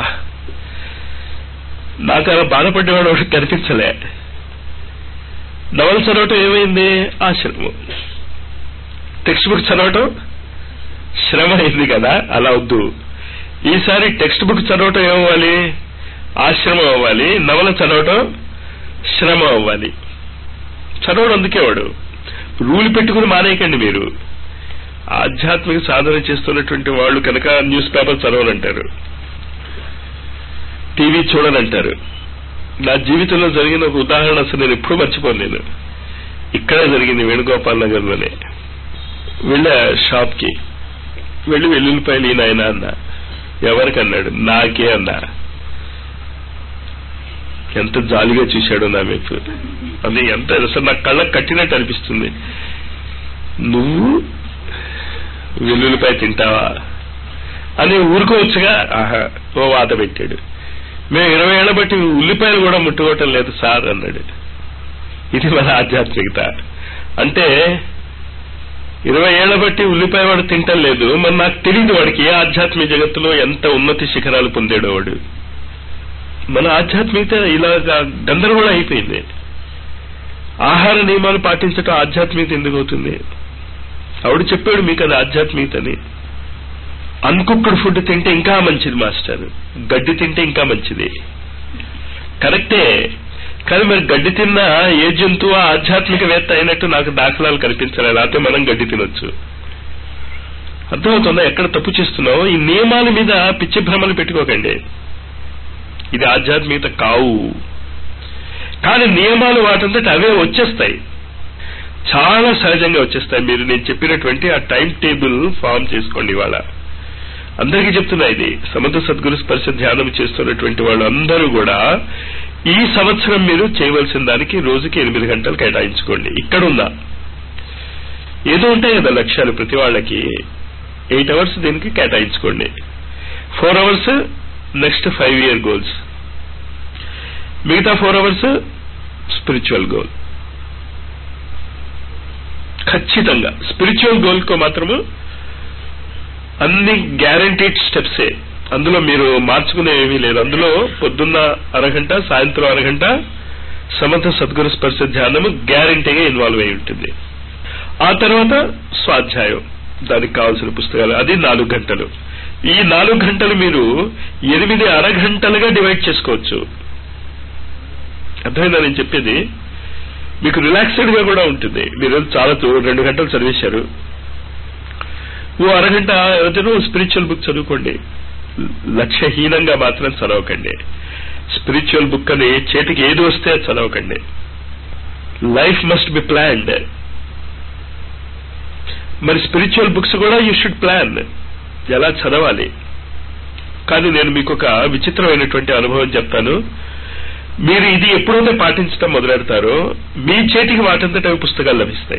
నాకు అలా బాధపడేవాడు ఒకటి కనిపించలే నవలు చదవటం ఏమైంది ఆశ్రమం టెక్స్ట్ బుక్ చదవటం శ్రమ అయింది కదా అలా వద్దు ఈసారి టెక్స్ట్ బుక్ చదవటం ఏమవ్వాలి ఆశ్రమం అవ్వాలి నవల చదవటం శ్రమ అవ్వాలి చదవడం అందుకే వాడు రూల్ పెట్టుకుని మానేయకండి మీరు ఆధ్యాత్మిక సాధన చేస్తున్నటువంటి వాళ్ళు కనుక న్యూస్ పేపర్ చదవనంటారు టీవీ చూడనంటారు నా జీవితంలో జరిగిన ఒక ఉదాహరణ అసలు నేను ఎప్పుడూ మర్చిపోను నేను ఇక్కడే జరిగింది వేణుగోపాల్ నగర్ లోనే వెళ్ళా షాప్ కి వెళ్ళి వెల్లుల్లిపాయలు ఈయన ఆయన అన్న ఎవరికి అన్నాడు నాకే అన్నా ఎంత జాలిగా చూశాడు నా వైపు అది ఎంత అసలు నా కళ్ళకు కట్టినట్టు అనిపిస్తుంది నువ్వు వెల్లుల్లిపాయ తింటావా అని ఊరుకోవచ్చుగా ఆహా ఓ వాత పెట్టాడు మేము ఇరవై ఏళ్ల బట్టి ఉల్లిపాయలు కూడా ముట్టుకోవటం లేదు సార్ అన్నాడు ఇది మన ఆధ్యాత్మికత అంటే ఇరవై ఏళ్ల బట్టి ఉల్లిపాయ వాడు తింటం లేదు మరి నాకు తెలియదు వాడికి ఏ ఆధ్యాత్మిక జగత్తులో ఎంత ఉన్నతి శిఖరాలు పొందాడో వాడు మన ఆధ్యాత్మికత ఇలా గందరగోళం అయిపోయింది ఆహార నియమాలు పాటించటం ఆధ్యాత్మికత ఎందుకు అవుతుంది ఆవిడ చెప్పాడు మీకు అది ఆధ్యాత్మికతని అన్కుక్డ్ ఫుడ్ తింటే ఇంకా మంచిది మాస్టర్ గడ్డి తింటే ఇంకా మంచిది కరెక్టే కానీ మరి గడ్డి తిన్న ఏ జంతువు ఆధ్యాత్మికవేత్త అయినట్టు నాకు దాఖలాలు కనిపించలేదు లేకపోతే మనం గడ్డి తినొచ్చు అర్థమవుతుందా ఎక్కడ తప్పు చేస్తున్నావు ఈ నియమాల మీద పిచ్చి భ్రమలు పెట్టుకోకండి ఇది ఆధ్యాత్మికత కావు కానీ నియమాలు వాటంతట అవే వచ్చేస్తాయి చాలా సహజంగా వచ్చేస్తాయి మీరు నేను చెప్పినటువంటి ఆ టైం టేబుల్ ఫామ్ చేసుకోండి ఇవాళ అందరికీ చెప్తున్నా ఇది సమర్థ సద్గురు స్పర్శ ధ్యానం చేస్తున్నటువంటి వాళ్ళు అందరూ కూడా ఈ సంవత్సరం మీరు చేయవలసిన దానికి రోజుకి ఎనిమిది గంటలు కేటాయించుకోండి ఇక్కడుందా ఏదో ఉంటాయి కదా లక్ష్యాలు ప్రతి వాళ్ళకి ఎయిట్ అవర్స్ దీనికి కేటాయించుకోండి four hours next five year goals మిగతా ఫోర్ అవర్స్ స్పిరిచువల్ గోల్ ఖచ్చితంగా స్పిరిచువల్ గోల్ కు మాత్రము అన్ని గ్యారంటీడ్ స్టెప్సే అందులో మీరు మార్చుకునే ఏమీ లేదు అందులో పొద్దున్న అరగంట సాయంత్రం అరగంట సమర్థ సద్గురు స్పర్శ ధ్యానము గ్యారంటీగా ఇన్వాల్వ్ అయి ఉంటుంది ఆ తర్వాత స్వాధ్యాయం దానికి కావాల్సిన పుస్తకాలు అది నాలుగు గంటలు ఈ నాలుగు గంటలు మీరు ఎనిమిది అరగంటలుగా డివైడ్ చేసుకోవచ్చు అర్థమైందా నేను చెప్పేది మీకు రిలాక్స్డ్ గా కూడా ఉంటుంది మీరు చాలా రెండు గంటలు చదివేశారు ఓ అరగంట ఏదో స్పిరిచువల్ బుక్ చదువుకోండి లక్ష్యహీనంగా మాత్రం చదవకండి స్పిరిచువల్ బుక్ అని చేతికి ఏది వస్తే చదవకండి లైఫ్ మస్ట్ బి ప్లాన్డ్ మరి స్పిరిచువల్ బుక్స్ కూడా యూ షుడ్ ప్లాన్ ఎలా చదవాలి కానీ నేను మీకు ఒక విచిత్రమైనటువంటి అనుభవం చెప్తాను మీరు ఇది ఎప్పుడైతే పాటించడం మొదలెడతారో మీ చేతికి వాటంతట అవి పుస్తకాలు లభిస్తాయి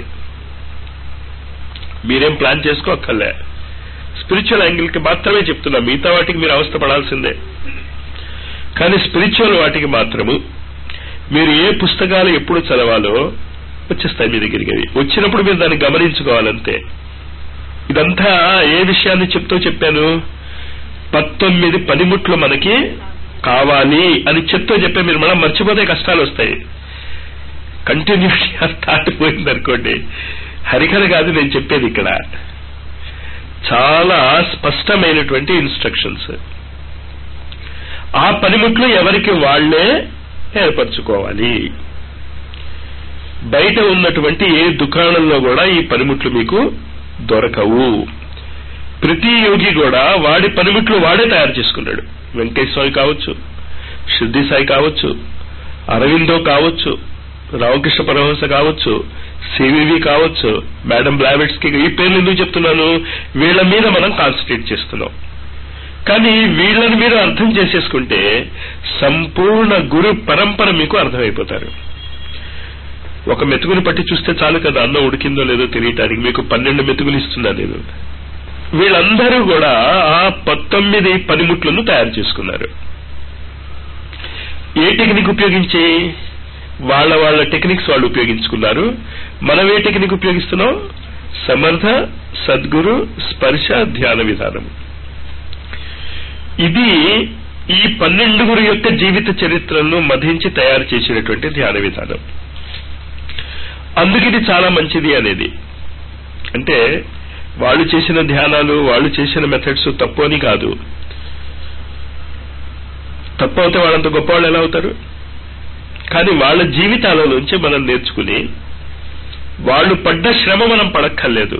మీరేం ప్లాన్ చేసుకోక్కర్లే స్పిరిచువల్ యాంగిల్ కి మాత్రమే చెప్తున్నా మిగతా వాటికి మీరు అవస్థ పడాల్సిందే కానీ స్పిరిచువల్ వాటికి మాత్రము మీరు ఏ పుస్తకాలు ఎప్పుడు చదవాలో వచ్చేస్తాయి మీ దగ్గరికి అవి వచ్చినప్పుడు మీరు దాన్ని గమనించుకోవాలంతే ఇదంతా ఏ విషయాన్ని చెప్తూ చెప్పాను పంతొమ్మిది పనిముట్లు మనకి కావాలి అని చెప్తూ చెప్పే మీరు మనం మర్చిపోతే కష్టాలు వస్తాయి కంటిన్యూటీ థాట్ పోయిందనుకోండి హరికథ కాదు నేను చెప్పేది ఇక్కడ చాలా స్పష్టమైనటువంటి ఇన్స్ట్రక్షన్స్ ఆ పనిముట్లు ఎవరికి వాళ్లే ఏర్పరచుకోవాలి బయట ఉన్నటువంటి ఏ దుకాణంలో కూడా ఈ పనిముట్లు మీకు దొరకవు ప్రతి యోగి కూడా వాడి పనిముట్లు వాడే తయారు చేసుకున్నాడు వెంకటేశ్వర స్వామి కావచ్చు సిద్ధి సాయి కావచ్చు అరవిందో కావచ్చు రామకృష్ణ పరమహంస కావచ్చు సివివి కావచ్చు మేడం బ్లావెట్స్ కి ఈ పేర్లు ఎందుకు చెప్తున్నాను వీళ్ళ మీద మనం కాన్సన్ట్రేట్ చేస్తున్నాం కానీ వీళ్ళని మీరు అర్థం చేసేసుకుంటే సంపూర్ణ గురు పరంపర మీకు అర్థమైపోతారు ఒక మెతుకుని పట్టి చూస్తే చాలు కదా అన్నం ఉడికిందో లేదో తెలియటానికి మీకు పన్నెండు మెతుకులు ఇస్తున్నా నేను వీళ్ళందరూ కూడా ఆ పంతొమ్మిది పనిముట్లను తయారు చేసుకున్నారు ఏ టెక్నిక్ ఉపయోగించి వాళ్ళ వాళ్ళ టెక్నిక్స్ వాళ్ళు ఉపయోగించుకున్నారు మనం ఏ టెక్నిక్ ఉపయోగిస్తున్నాం సమర్థ సద్గురు స్పర్శ ధ్యాన విధానం ఇది ఈ పన్నెండుగురు యొక్క జీవిత చరిత్రలను మధించి తయారు చేసినటువంటి ధ్యాన విధానం అందుకు ఇది చాలా మంచిది అనేది అంటే వాళ్ళు చేసిన ధ్యానాలు వాళ్ళు చేసిన మెథడ్స్ తప్పు అని కాదు తప్పు అవుతే వాళ్ళంత గొప్ప వాళ్ళు ఎలా అవుతారు కానీ వాళ్ళ జీవితాల నుంచి మనం నేర్చుకుని వాళ్ళు పడ్డ శ్రమ మనం పడక్కర్లేదు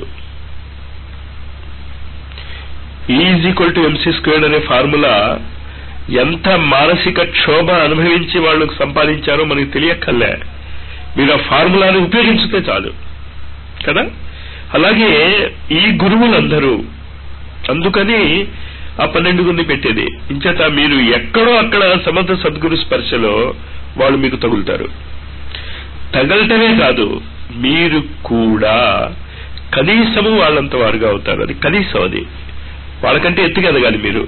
is equal to M C squared అనే ఫార్ములా ఎంత మానసిక క్షోభ అనుభవించి వాళ్ళు సంపాదించారో మనకి తెలియక్కర్లే మీరు ఆ ఫార్ములాని ఉపయోగించితే చాలు కదా అలాగే ఈ గురువులందరూ అందుకని ఆ పన్నెండుగురిని పెట్టేది ఇంచేత మీరు ఎక్కడో అక్కడ సమర్థ సద్గురు స్పర్శలో వాళ్ళు మీకు తగులుతారు తగలటమే కాదు మీరు కూడా కనీసము వాళ్ళంత వారుగా అవుతారు అది కనీసం అది వాళ్ళకంటే ఎత్తుకు ఎదగాలి మీరు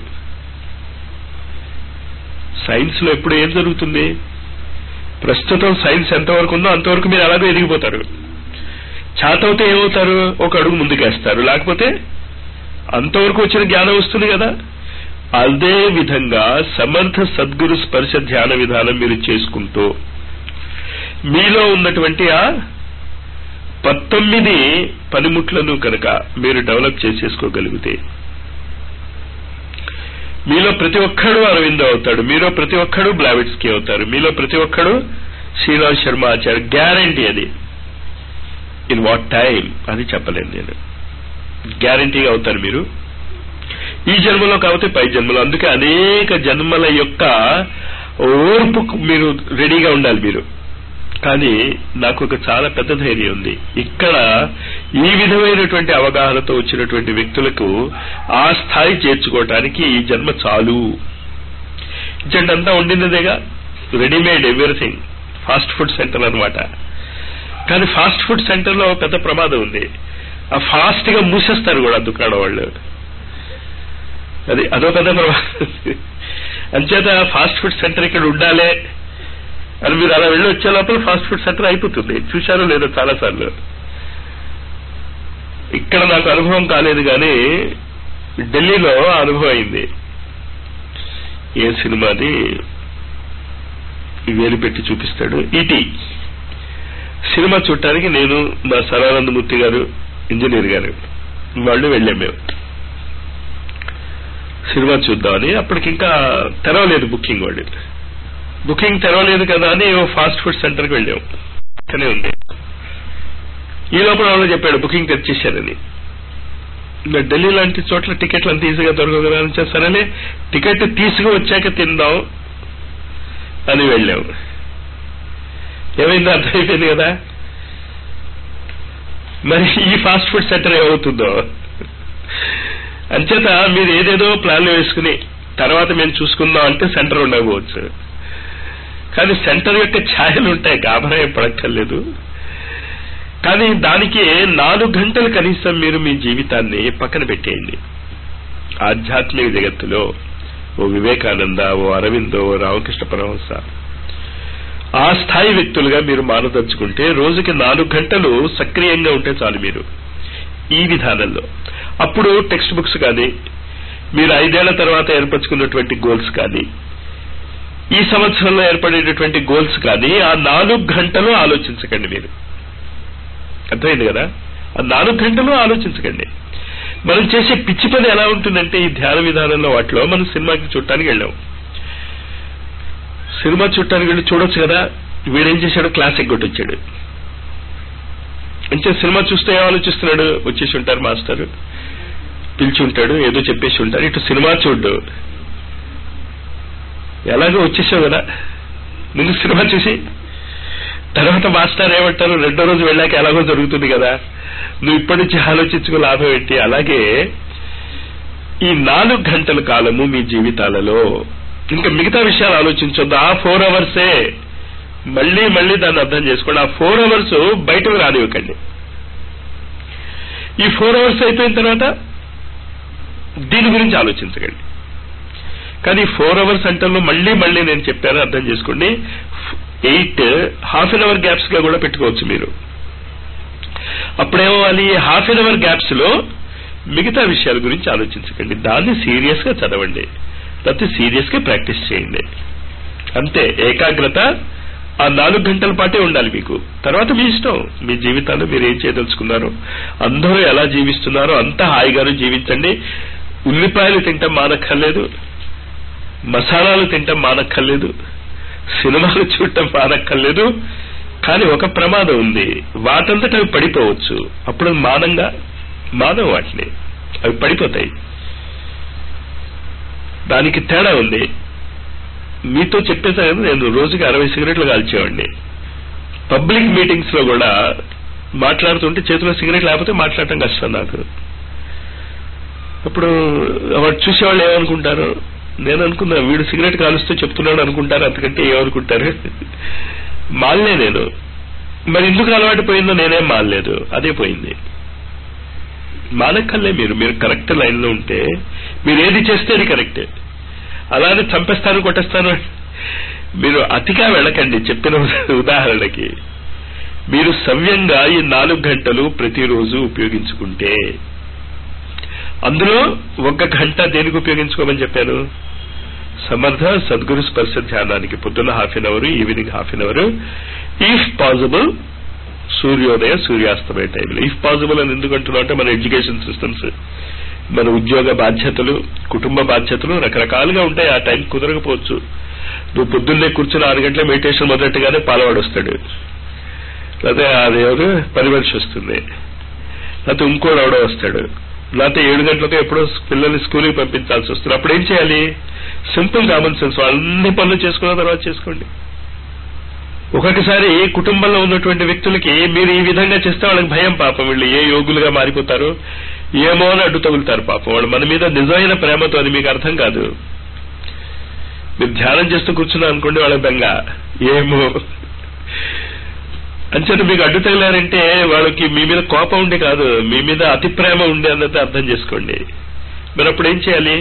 సైన్స్ లో ఎప్పుడు ఏం జరుగుతుంది ప్రస్తుతం సైన్స్ ఎంతవరకు ఉందో అంతవరకు మీరు అలాగే ఎదిగిపోతారు చేతవుతే ఏమవుతారు ఒక అడుగు ముందుకేస్తారు లేకపోతే అంతవరకు వచ్చిన జ్ఞానం వస్తుంది కదా అదే విధంగా సమర్థ సద్గురు స్పర్శ ధ్యాన విధానం మీరు చేసుకుంటూ మీలో ఉన్నటువంటి ఆ పంతొమ్మిది పనిముట్లను కనుక మీరు డెవలప్ చేసేసుకోగలిగితే మీలో ప్రతి ఒక్కడు అరవిందో అవుతాడు మీలో ప్రతి ఒక్కడు బ్లావిట్స్కి అవుతారు మీలో ప్రతి ఒక్కడు శ్రీరామ్ శర్మ ఆచార్య గ్యారంటీ అది ఇన్ వాట్ టైం అది చెప్పలేను నేను గ్యారంటీగా అవుతారు మీరు ఈ జన్మలో కాకపోతే పై జన్మలో అందుకే అనేక జన్మల యొక్క ఓర్పు మీరు రెడీగా ఉండాలి మీరు కానీ నాకు ఒక చాలా పెద్ద ధైర్యం ఉంది ఇక్కడ ఈ విధమైనటువంటి అవగాహనతో వచ్చినటువంటి వ్యక్తులకు ఆ స్థాయి చేర్చుకోవటానికి ఈ జన్మ చాలు ఇచ్చండంతా ఉండినదేగా readymade everything fast food centre అనమాట కానీ ఫాస్ట్ ఫుడ్ సెంటర్ లో పెద్ద ప్రమాదం ఉంది ఆ ఫాస్ట్ గా మూసేస్తారు కూడా దుకాణం వాళ్ళు అది అదో పెద్ద ప్రమాదం అంచేత ఫాస్ట్ ఫుడ్ సెంటర్ ఇక్కడ ఉండాలే అని మీరు అలా వెళ్ళి వచ్చే లోపల ఫాస్ట్ ఫుడ్ సెంటర్ అయిపోతుంది చూశారో లేదో చాలా సార్లు ఇక్కడ నాకు అనుభవం కాలేదు కానీ ఢిల్లీలో అనుభవం అయింది ఏ సినిమాది వేలు పెట్టి చూపిస్తాడు ఈటీ సినిమా చూడటానికి నేను మా సదానందమూర్తి గారు ఇంజనీర్ గారు వాళ్ళు వెళ్ళాం మేము సినిమా చూద్దామని అప్పటికి ఇంకా తెరవలేదు బుకింగ్ వాళ్ళు బుకింగ్ తెరవలేదు కదా అని ఫాస్ట్ ఫుడ్ సెంటర్కి వెళ్ళాం అక్కనే ఉంది ఈ లోపల వాళ్ళు చెప్పాడు బుకింగ్ తెచ్చేశారని ఇంకా ఢిల్లీ లాంటి చోట్ల టికెట్లు అంత ఈజీగా దొరకవు కదా అని సరేలే టికెట్ తీసుకు వచ్చాక తిందాం అని వెళ్ళాం ఏమైందో అర్థమైపోయింది కదా మరి ఈ ఫాస్ట్ ఫుడ్ సెంటర్ ఏమవుతుందో అంచేత మీరు ఏదేదో ప్లాన్లు వేసుకుని తర్వాత మేము చూసుకుందాం అంటే సెంటర్ ఉండకపోవచ్చు కానీ సెంటర్ యొక్క ఛాయలు ఉంటాయి గాబరా ఏం పడక్కర్లేదు కానీ దానికి నాలుగు గంటలు కనీసం మీరు మీ జీవితాన్ని పక్కన పెట్టేయండి ఆధ్యాత్మిక జగత్తులో ఓ వివేకానంద ఓ అరవిందో ఓ రామకృష్ణ పరమహంస ఆ స్థాయి వ్యక్తులుగా మీరు మారదలుచుకుంటే రోజుకి నాలుగు గంటలు సక్రియంగా ఉంటే చాలు మీరు ఈ విధానంలో అప్పుడు టెక్స్ట్ బుక్స్ కానీ మీరు ఐదేళ్ల తర్వాత ఏర్పరచుకున్నటువంటి గోల్స్ కానీ ఈ సంవత్సరంలో ఏర్పడేటటువంటి గోల్స్ కానీ ఆ నాలుగు గంటలు ఆలోచించకండి మీరు అర్థమైంది కదా ఆ నాలుగు గంటలు ఆలోచించకండి మనం చేసే పిచ్చి పని ఎలా ఉంటుందంటే ఈ ధ్యాన విధానంలో వాటిలో మనం సినిమాకి చూడటానికి వెళ్ళాం సినిమా చూడటానికి వెళ్ళి చూడొచ్చు కదా వీడేం చేశాడు క్లాస్ ఎగ్గొట్టొచ్చాడు అంటే సినిమా చూస్తే ఏం ఆలోచిస్తున్నాడు వచ్చేసి ఉంటారు మాస్టర్ పిలిచి ఉంటాడు ఏదో చెప్పేసి ఉంటారు ఇటు సినిమా చూడ్డు ఎలాగో వచ్చేసావు కదా ముందు సినిమా చూసి తర్వాత మాస్టర్ ఏమంటారు రెండో రోజు వెళ్ళాక ఎలాగో జరుగుతుంది కదా నువ్వు ఇప్పటి నుంచి ఆలోచించుకో లాభం ఏంటి అలాగే ఈ నాలుగు గంటల కాలము మీ జీవితాలలో ఇంకా మిగతా విషయాలు ఆలోచించొద్దు ఆ ఫోర్ అవర్సే మళ్ళీ మళ్ళీ దాన్ని అర్థం చేసుకోండి ఆ ఫోర్ అవర్స్ బయటకు రానివ్వకండి ఈ ఫోర్ అవర్స్ అయిపోయిన తర్వాత దీని గురించి ఆలోచించకండి కానీ ఫోర్ అవర్స్ అంటల్లో మళ్ళీ మళ్ళీ నేను చెప్పాను అర్థం చేసుకోండి eight half an hour gaps గా కూడా పెట్టుకోవచ్చు మీరు అప్పుడేమవ్వాలి హాఫ్ అన్ అవర్ గ్యాప్స్ లో మిగతా విషయాల గురించి ఆలోచించకండి దాన్ని సీరియస్ గా చదవండి లేకపోతే సీరియస్ గా ప్రాక్టీస్ చేయండి అంతే ఏకాగ్రత ఆ నాలుగు గంటల పాటే ఉండాలి మీకు తర్వాత మీ ఇష్టం మీ జీవితాన్ని మీరు ఏం చేయదలుచుకున్నారో అందరూ ఎలా జీవిస్తున్నారో అంత హాయిగాను జీవించండి ఉల్లిపాయలు తింటాం మానక్కర్లేదు మసాలాలు తింటాం మానక్కర్లేదు సినిమాలు చూడటం మానక్కర్లేదు కానీ ఒక ప్రమాదం ఉంది వాటంతట అవి పడిపోవచ్చు అప్పుడు మానంగా మానం వాటిని అవి పడిపోతాయి దానికి తేడా ఉంది మీతో చెప్పేసా కదా నేను రోజుకి అరవై సిగరెట్లు కాల్చేవాడిని పబ్లిక్ మీటింగ్స్ లో కూడా మాట్లాడుతుంటే చేతిలో సిగరెట్ లేకపోతే మాట్లాడటం కష్టం నాకు అప్పుడు వాడు చూసేవాళ్ళు ఏమనుకుంటారు నేను అనుకున్నా వీడు సిగరెట్ కాలుస్తూ చెప్తున్నాడు అనుకుంటారు అంతకంటే ఏమనుకుంటారు మాల్నే నేను మరి ఎందుకు అలవాటు పోయిందో నేనేం మాల్లేదు అదే పోయింది మానక్కర్లే మీరు మీరు కరెక్ట్ లైన్ లో ఉంటే మీరు ఏది చేస్తే అది కరెక్టే అలానే చంపేస్తాను కొట్టేస్తాను మీరు అతిగా వెళ్ళకండి చెప్పిన ఉదాహరణకి మీరు సవ్యంగా ఈ నాలుగు గంటలు ప్రతిరోజు ఉపయోగించుకుంటే అందులో ఒక గంట దేనికి ఉపయోగించుకోమని చెప్పాను సమర్థ సద్గురు స్పర్శ ధ్యానానికి పొద్దున్న half an hour evening half an hour if possible సూర్యోదయ సూర్యాస్తమయ టైంలో ఇఫ్ పాసిబుల్ అని ఎందుకు అంటున్నాం అంటే మన ఎడ్యుకేషన్ సిస్టమ్స్ మన ఉద్యోగ బాధ్యతలు కుటుంబ బాధ్యతలు రకరకాలుగా ఉంటాయి ఆ టైం కుదరకపోవచ్చు నువ్వు పొద్దున్నే కూర్చుని ఆరు గంటల మెడిటేషన్ మొదలెట్టగానే పాలవాడు వస్తాడు లేకపోతే అదేవరు పని మనిషి వస్తుంది లేకపోతే ఇంకోడు ఎవడో వస్తాడు లేకపోతే ఏడు గంటలకు ఎప్పుడో పిల్లల్ని స్కూల్కి పంపించాల్సి వస్తుంది అప్పుడు ఏం చేయాలి సింపుల్ కామన్ సెన్స్ అన్ని పనులు చేసుకున్న తర్వాత చేసుకోండి ఒక్కొక్కసారి కుటుంబంలో ఉన్నటువంటి వ్యక్తులకి మీరు ఈ విధంగా చేస్తే వాళ్ళకి భయం పాపం వీళ్ళు ఏ యోగులుగా మారిపోతారు ఏమో అని అడ్డు తగులుతారు పాపం వాళ్ళు మన మీద నిజమైన ప్రేమతో అది మీకు అర్థం కాదు మీరు ధ్యానం చేస్తూ కూర్చున్నా అనుకోండి వాళ్ళ బెంగ ఏమో అంచేత మీకు అడ్డు తగిలారంటే వాళ్ళకి మీ మీద కోపం ఉండే కాదు మీ మీద అతి ప్రేమ ఉండే అన్నది అర్థం చేసుకోండి మరి అప్పుడు ఏం చేయాలి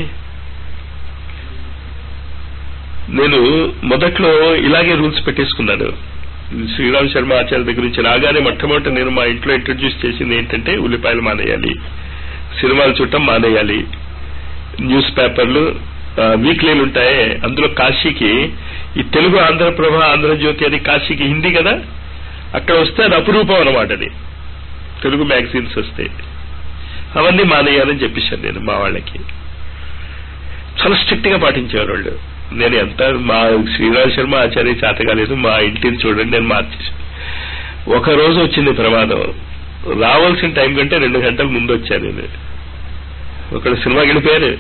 నేను మొదట్లో ఇలాగే రూల్స్ పెట్టేసుకున్నాను శ్రీరామ్ శర్మ ఆచార్య దగ్గర నుంచి రాగానే మొట్టమొదటి నేను మా ఇంట్లో ఇంట్రడ్యూస్ చేసింది ఏంటంటే ఉల్లిపాయలు మానేయాలి సినిమాలు చూడటం మానేయాలి న్యూస్ పేపర్లు వీక్లీలు ఉంటాయి అందులో కాశీకి ఈ తెలుగు ఆంధ్రప్రభ ఆంధ్రజ్యోతి అది కాశీకి హిందీ కదా అక్కడ వస్తే అది అపురూపం అనమాట అది తెలుగు మ్యాగజైన్స్ వస్తాయి అవన్నీ మానేయాలని చెప్పేశాను నేను మా వాళ్ళకి చాలా స్ట్రిక్ట్ గా పాటించేవారు వాళ్ళు నేను ఎంత మా శ్రీరామ్ శర్మ ఆచార్య చేత కాలేదు మా ఇంటిని చూడండి నేను మార్చేసాను ఒక రోజు వచ్చింది ప్రమాదం రావాల్సిన టైం కంటే రెండు గంటల ముందు వచ్చాను నేను ఒకడు సినిమాకి వెళ్ళిపోయారు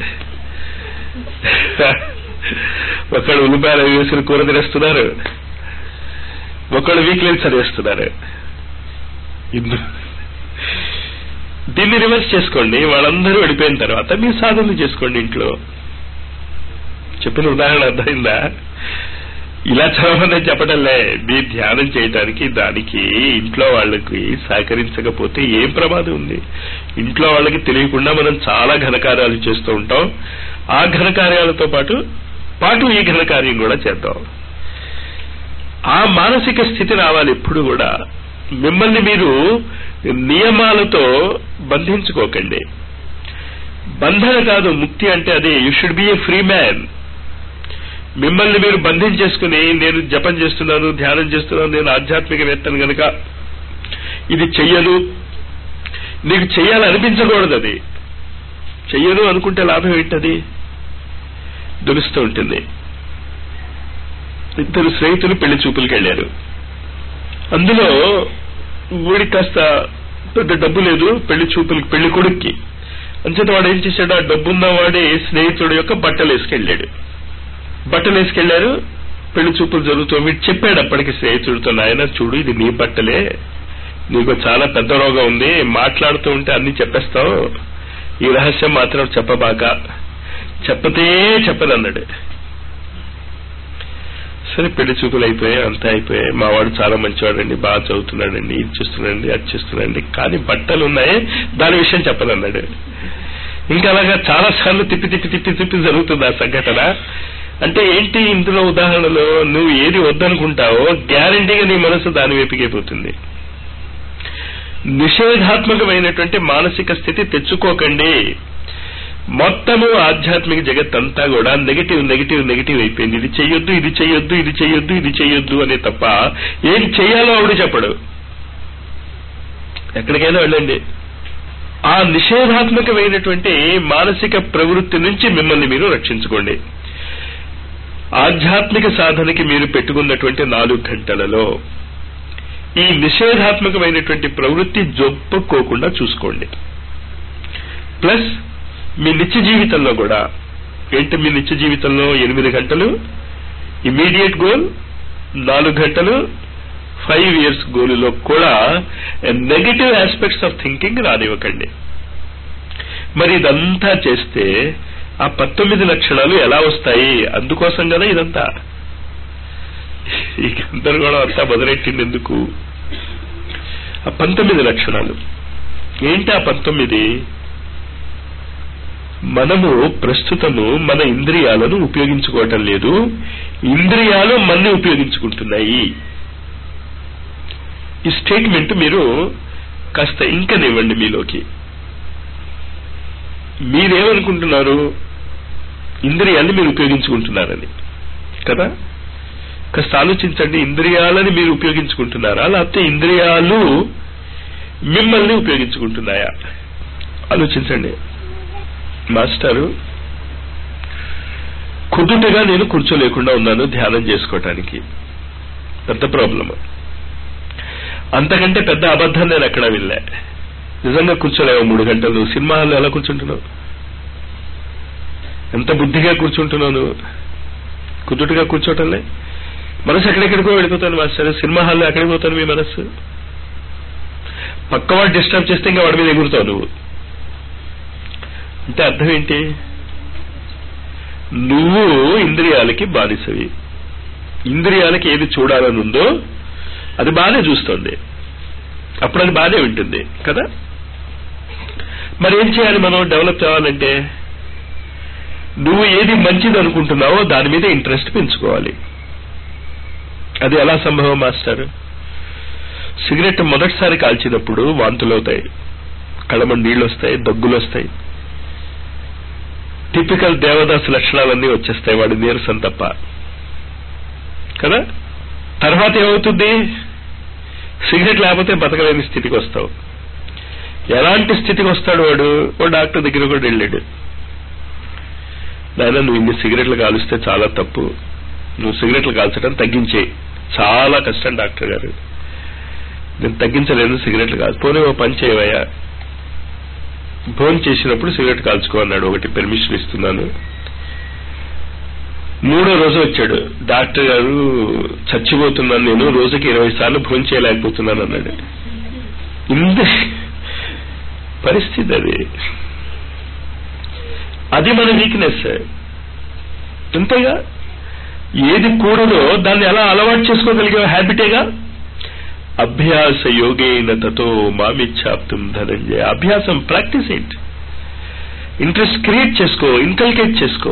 ఒకళ్ళు ఉల్లిపాయలు వేసిన కూర తినేస్తున్నారు ఒకళ్ళు వీక్లీ చదివేస్తున్నారు దీన్ని రివర్స్ చేసుకోండి వాళ్ళందరూ వెళ్ళిపోయిన తర్వాత మీరు సాధనలు చేసుకోండి ఇంట్లో చెప్పిన ఉదాహరణ అర్థమైందా ఇలా చదవమని చెప్పడంలే మీ ధ్యానం చేయడానికి దానికి ఇంట్లో వాళ్ళకి సహకరించకపోతే ఏం ప్రమాదం ఉంది ఇంట్లో వాళ్ళకి తెలియకుండా మనం చాలా ఘనకార్యాలు చేస్తూ ఉంటాం ఆ ఘనకార్యాలతో పాటు పాటు ఈ ఘనకార్యం కూడా చేద్దాం ఆ మానసిక స్థితి రావాలి ఎప్పుడు కూడా మిమ్మల్ని మీరు నియమాలతో బంధించుకోకండి బంధన కాదు ముక్తి అంటే అదే you should be a free man మిమ్మల్ని మీరు బంధించేసుకుని నేను జపం చేస్తున్నాను ధ్యానం చేస్తున్నాను నేను ఆధ్యాత్మికవేత్తను గనక ఇది చెయ్యను నీకు చెయ్యాలనిపించకూడదు అది చెయ్యను అనుకుంటే లాభం ఏంటది దులుస్తూ ఉంటుంది ఇద్దరు స్నేహితులు పెళ్లి చూపులకు వెళ్ళారు అందులో వీడికి కాస్త పెద్ద డబ్బు లేదు పెళ్లి చూపులకి పెళ్లి కొడుక్కి అంచేత వాడు ఏం చేశాడు ఆ డబ్బున్న వాడే స్నేహితుడు యొక్క బట్టలు వేసుకెళ్ళాడు బట్టలు వేసుకెళ్లారు పెళ్లి చూపులు జరుగుతూ వీడు చెప్పాడు అప్పటికి స్నేహితుడితో నాయన చూడు ఇది నీ బట్టలే నీకు చాలా పెద్ద రోగం ఉంది మాట్లాడుతూ ఉంటే అన్ని చెప్పేస్తావు ఈ రహస్యం మాత్రం చెప్పబాక చెప్పతే చెప్పదన్నాడు సరే పెళ్లి చూపులు అయిపోయాయి అంతా అయిపోయాయి మా వాడు చాలా మంచివాడండి బాగా చదువుతున్నాడండి ఇది చూస్తున్నాడండి అది చూస్తున్నాడండి కానీ బట్టలు ఉన్నాయి దాని విషయం చెప్పదన్నాడు ఇంకా అలాగా చాలా సార్లు తిప్పి తిప్పి తిప్పి తిప్పి జరుగుతుంది ఆ సంఘటన అంటే ఏంటి ఇందులో ఉదాహరణలో నువ్వు ఏది వద్దనుకుంటావో గ్యారంటీగా నీ మనసు దాని వైపుకే పోతుంది నిషేధాత్మకమైనటువంటి మానసిక స్థితి తెచ్చుకోకండి మొత్తము ఆధ్యాత్మిక జగత్ అంతా కూడా నెగిటివ్ నెగిటివ్ నెగిటివ్ అయిపోయింది ఇది చెయ్యొద్దు ఇది చెయ్యొద్దు ఇది చెయ్యొద్దు ఇది చెయ్యొద్దు అనే తప్ప ఏం చెయ్యాలో ఆవిడ చెప్పడు ఎక్కడికైనా వెళ్ళండి ఆ నిషేధాత్మకమైనటువంటి మానసిక ప్రవృత్తి నుంచి మిమ్మల్ని మీరు రక్షించుకోండి ఆధ్యాత్మిక సాధనకి మీరు పెట్టుకున్నటువంటి నాలుగు గంటలలో ఈ నిషేధాత్మకమైనటువంటి ప్రవృత్తి జొప్పుకోకుండా చూసుకోండి ప్లస్ మీ నిత్య జీవితంలో కూడా ఏంటి మీ నిత్య జీవితంలో ఎనిమిది గంటలు ఇమీడియట్ గోల్ నాలుగు గంటలు ఫైవ్ ఇయర్స్ గోలులో కూడా నెగటివ్ ఆస్పెక్ట్స్ ఆఫ్ థింకింగ్ రానివ్వకండి మరి ఇదంతా చేస్తే ఆ పంతొమ్మిది లక్షణాలు ఎలా వస్తాయి అందుకోసం కదా ఇదంతా ఈ గందరగోళం అంతా మొదలెట్టింది ఎందుకు ఆ పంతొమ్మిది లక్షణాలు ఏంటి ఆ పంతొమ్మిది మనము ప్రస్తుతము మన ఇంద్రియాలను ఉపయోగించుకోవటం లేదు ఇంద్రియాలు మన్ని ఉపయోగించుకుంటున్నాయి ఈ స్టేట్మెంట్ మీరు కాస్త ఇంకనివ్వండి మీలోకి మీరేమనుకుంటున్నారు ఇంద్రియాన్ని మీరు ఉపయోగించుకుంటున్నారని కదా కాస్త ఆలోచించండి ఇంద్రియాలని మీరు ఉపయోగించుకుంటున్నారా లేకపోతే ఇంద్రియాలు మిమ్మల్ని ఉపయోగించుకుంటున్నాయా ఆలోచించండి మాస్టారు కుదుటగా నేను కూర్చోలేకుండా ఉన్నాను ధ్యానం చేసుకోవటానికి పెద్ద ప్రాబ్లమ్ అంతకంటే పెద్ద అబద్ధం నేను ఎక్కడా వెళ్ళా నిజంగా కూర్చోలేవు మూడు గంటలు నువ్వు సినిమా హాల్లో ఎలా కూర్చుంటున్నావు ఎంత బుద్ధిగా కూర్చుంటున్నావు నువ్వు కుదుటగా కూర్చోటంలే మనసు ఎక్కడెక్కడికో వెళ్ళిపోతాను మాస్టర్ సినిమా హాల్లో ఎక్కడికి పోతాను మీ మనస్సు పక్కవాడు డిస్టర్బ్ చేస్తే ఇంకా వాడి మీద ఎగురుతావు నువ్వు అంటే అర్థం ఏంటి నువ్వు ఇంద్రియాలకి బానిసవి ఇంద్రియాలకి ఏది చూడాలని ఉందో అది బాగానే చూస్తుంది అప్పుడు అది బాగానే ఉంటుంది కదా మరి ఏం చేయాలి మనం డెవలప్ చేయాలంటే నువ్వు ఏది మంచిది అనుకుంటున్నావో దాని మీద ఇంట్రెస్ట్ పెంచుకోవాలి అది ఎలా సంభవం మాస్టర్ సిగరెట్ మొదటిసారి కాల్చినప్పుడు వాంతులు అవుతాయి కళ్ళమ నీళ్ళు వస్తాయి దగ్గులు వస్తాయి టిపికల్ దేవదాస్ లక్షణాలన్నీ వచ్చేస్తాయి వాడి నీరసం తప్ప కదా తర్వాత ఏమవుతుంది సిగరెట్ లేకపోతే బతకలేని స్థితికి వస్తావు ఎలాంటి స్థితికి వస్తాడు వాడు ఓ డాక్టర్ దగ్గర కూడా వెళ్ళాడు నాయన నువ్వు ఇన్ని సిగరెట్లు కాలుస్తే చాలా తప్పు నువ్వు సిగరెట్లు కాల్చడం తగ్గించేయి చాలా కష్టం డాక్టర్ గారు నేను తగ్గించలేను సిగరెట్లు కాదు పోనీ ఓ పని చేయవయ్యా భోజనం చేసినప్పుడు సిగరెట్ కాల్చుకో అన్నాడు ఒకటి పెర్మిషన్ ఇస్తున్నాను మూడో రోజు వచ్చాడు డాక్టర్ గారు చచ్చిపోతున్నాను నేను రోజుకి ఇరవై సార్లు భోజనం చేయలేకపోతున్నాను అన్నాడు ఇంత పరిస్థితి అది అది మన వీక్నెస్ అంతేగా ఏది కూడదో దాన్ని ఎలా అలవాటు చేసుకోగలిగే హ్యాబిటేగా అభ్యాస యోగేన తతో మామిచ్చాప్తం ధనంజయ అభ్యాసం ప్రాక్టీస్ ఏంటి ఇంట్రెస్ట్ క్రియేట్ చేసుకో ఇన్కల్కేట్ చేసుకో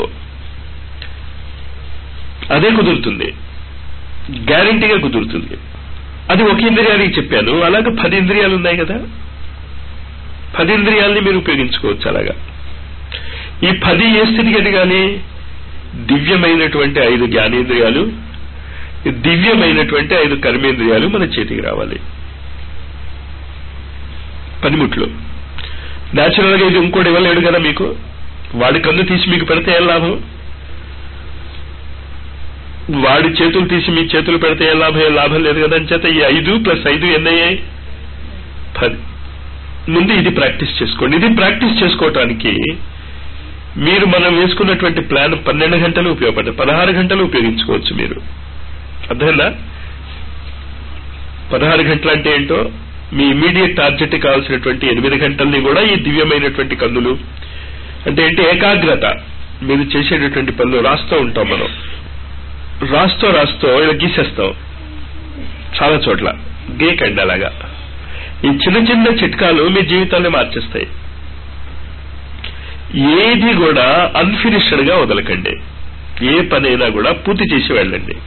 అదే కుదురుతుంది గ్యారంటీగా కుదురుతుంది అది ఒక ఇంద్రియానికి చెప్పాను అలాగే పది ఇంద్రియాలు ఉన్నాయి కదా పది ఇంద్రియాలని మీరు ఉపయోగించుకోవచ్చు అలాగా ఈ పది ఏ స్థితికి ఎదగాలి దివ్యమైనటువంటి ఐదు జ్ఞానేంద్రియాలు దివ్యమైనటువంటి ఐదు కర్మేంద్రియాలు మన చేతికి రావాలి పనిముట్లు న్యాచురల్ గా ఇది ఇంకోటి ఇవ్వలేడు కదా మీకు వాడి కన్ను తీసి మీకు పెడితే ఏం లాభం వాడి చేతులు తీసి మీ చేతులు పెడితే ఏం లాభం ఏం లాభం లేదు కదా అని చేత ఈ ఐదు ప్లస్ ఐదు ఎన్నయ్యాయి పది ముందు ఇది ప్రాక్టీస్ చేసుకోండి ఇది ప్రాక్టీస్ చేసుకోవటానికి మీరు మనం వేసుకున్నటువంటి ప్లాన్ పన్నెండు గంటలు ఉపయోగపడతాయి పదహారు గంటలు ఉపయోగించుకోవచ్చు మీరు అర్థమైందా పదహారు గంటలు అంటే ఏంటో మీ ఇమీడియట్ టార్గెట్ కావాల్సినటువంటి ఎనిమిది గంటల్ని కూడా ఈ దివ్యమైనటువంటి కన్నులు అంటే ఏంటి ఏకాగ్రత మీరు చేసేటటువంటి పనులు రాస్తూ ఉంటాం మనం రాస్తూ రాస్తూ ఇలా గీసేస్తాం చాలా చోట్ల గీకండి అలాగా ఈ చిన్న చిన్న చిట్కాలు మీ జీవితాన్ని మార్చేస్తాయి ఏది కూడా అన్ఫినిష్డ్ గా వదలకండి ఏ పనైనా కూడా పూర్తి చేసి వెళ్ళండి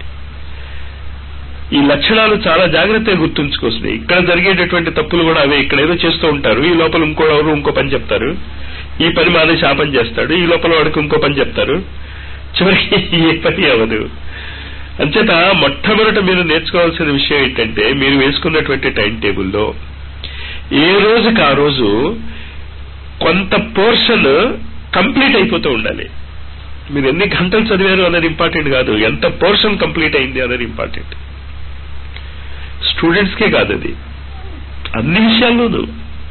ఈ లక్షణాలు చాలా జాగ్రత్తగా గుర్తుంచుకోస్తుంది ఇక్కడ జరిగేటటువంటి తప్పులు కూడా అవే ఇక్కడ ఏదో చేస్తూ ఉంటారు ఈ లోపల ఇంకో ఎవరు ఇంకో పని చెప్తారు ఈ పని మానేసి ఆ పని చేస్తాడు ఈ లోపల వాడికి ఇంకో పని చెప్తారు చివరికి ఏ పని అవ్వదు అంచేత మొట్టమొదట మీరు నేర్చుకోవాల్సిన విషయం ఏంటంటే మీరు వేసుకున్నటువంటి టైం టేబుల్లో ఏ రోజుకి ఆ రోజు కొంత పోర్షన్ కంప్లీట్ అయిపోతూ ఉండాలి మీరు ఎన్ని గంటలు చదివారు అనేది ఇంపార్టెంట్ కాదు ఎంత పోర్షన్ కంప్లీట్ అయింది అనేది ఇంపార్టెంట్ స్టూడెంట్స్కే కాదు అది అన్ని విషయాల్లోనూ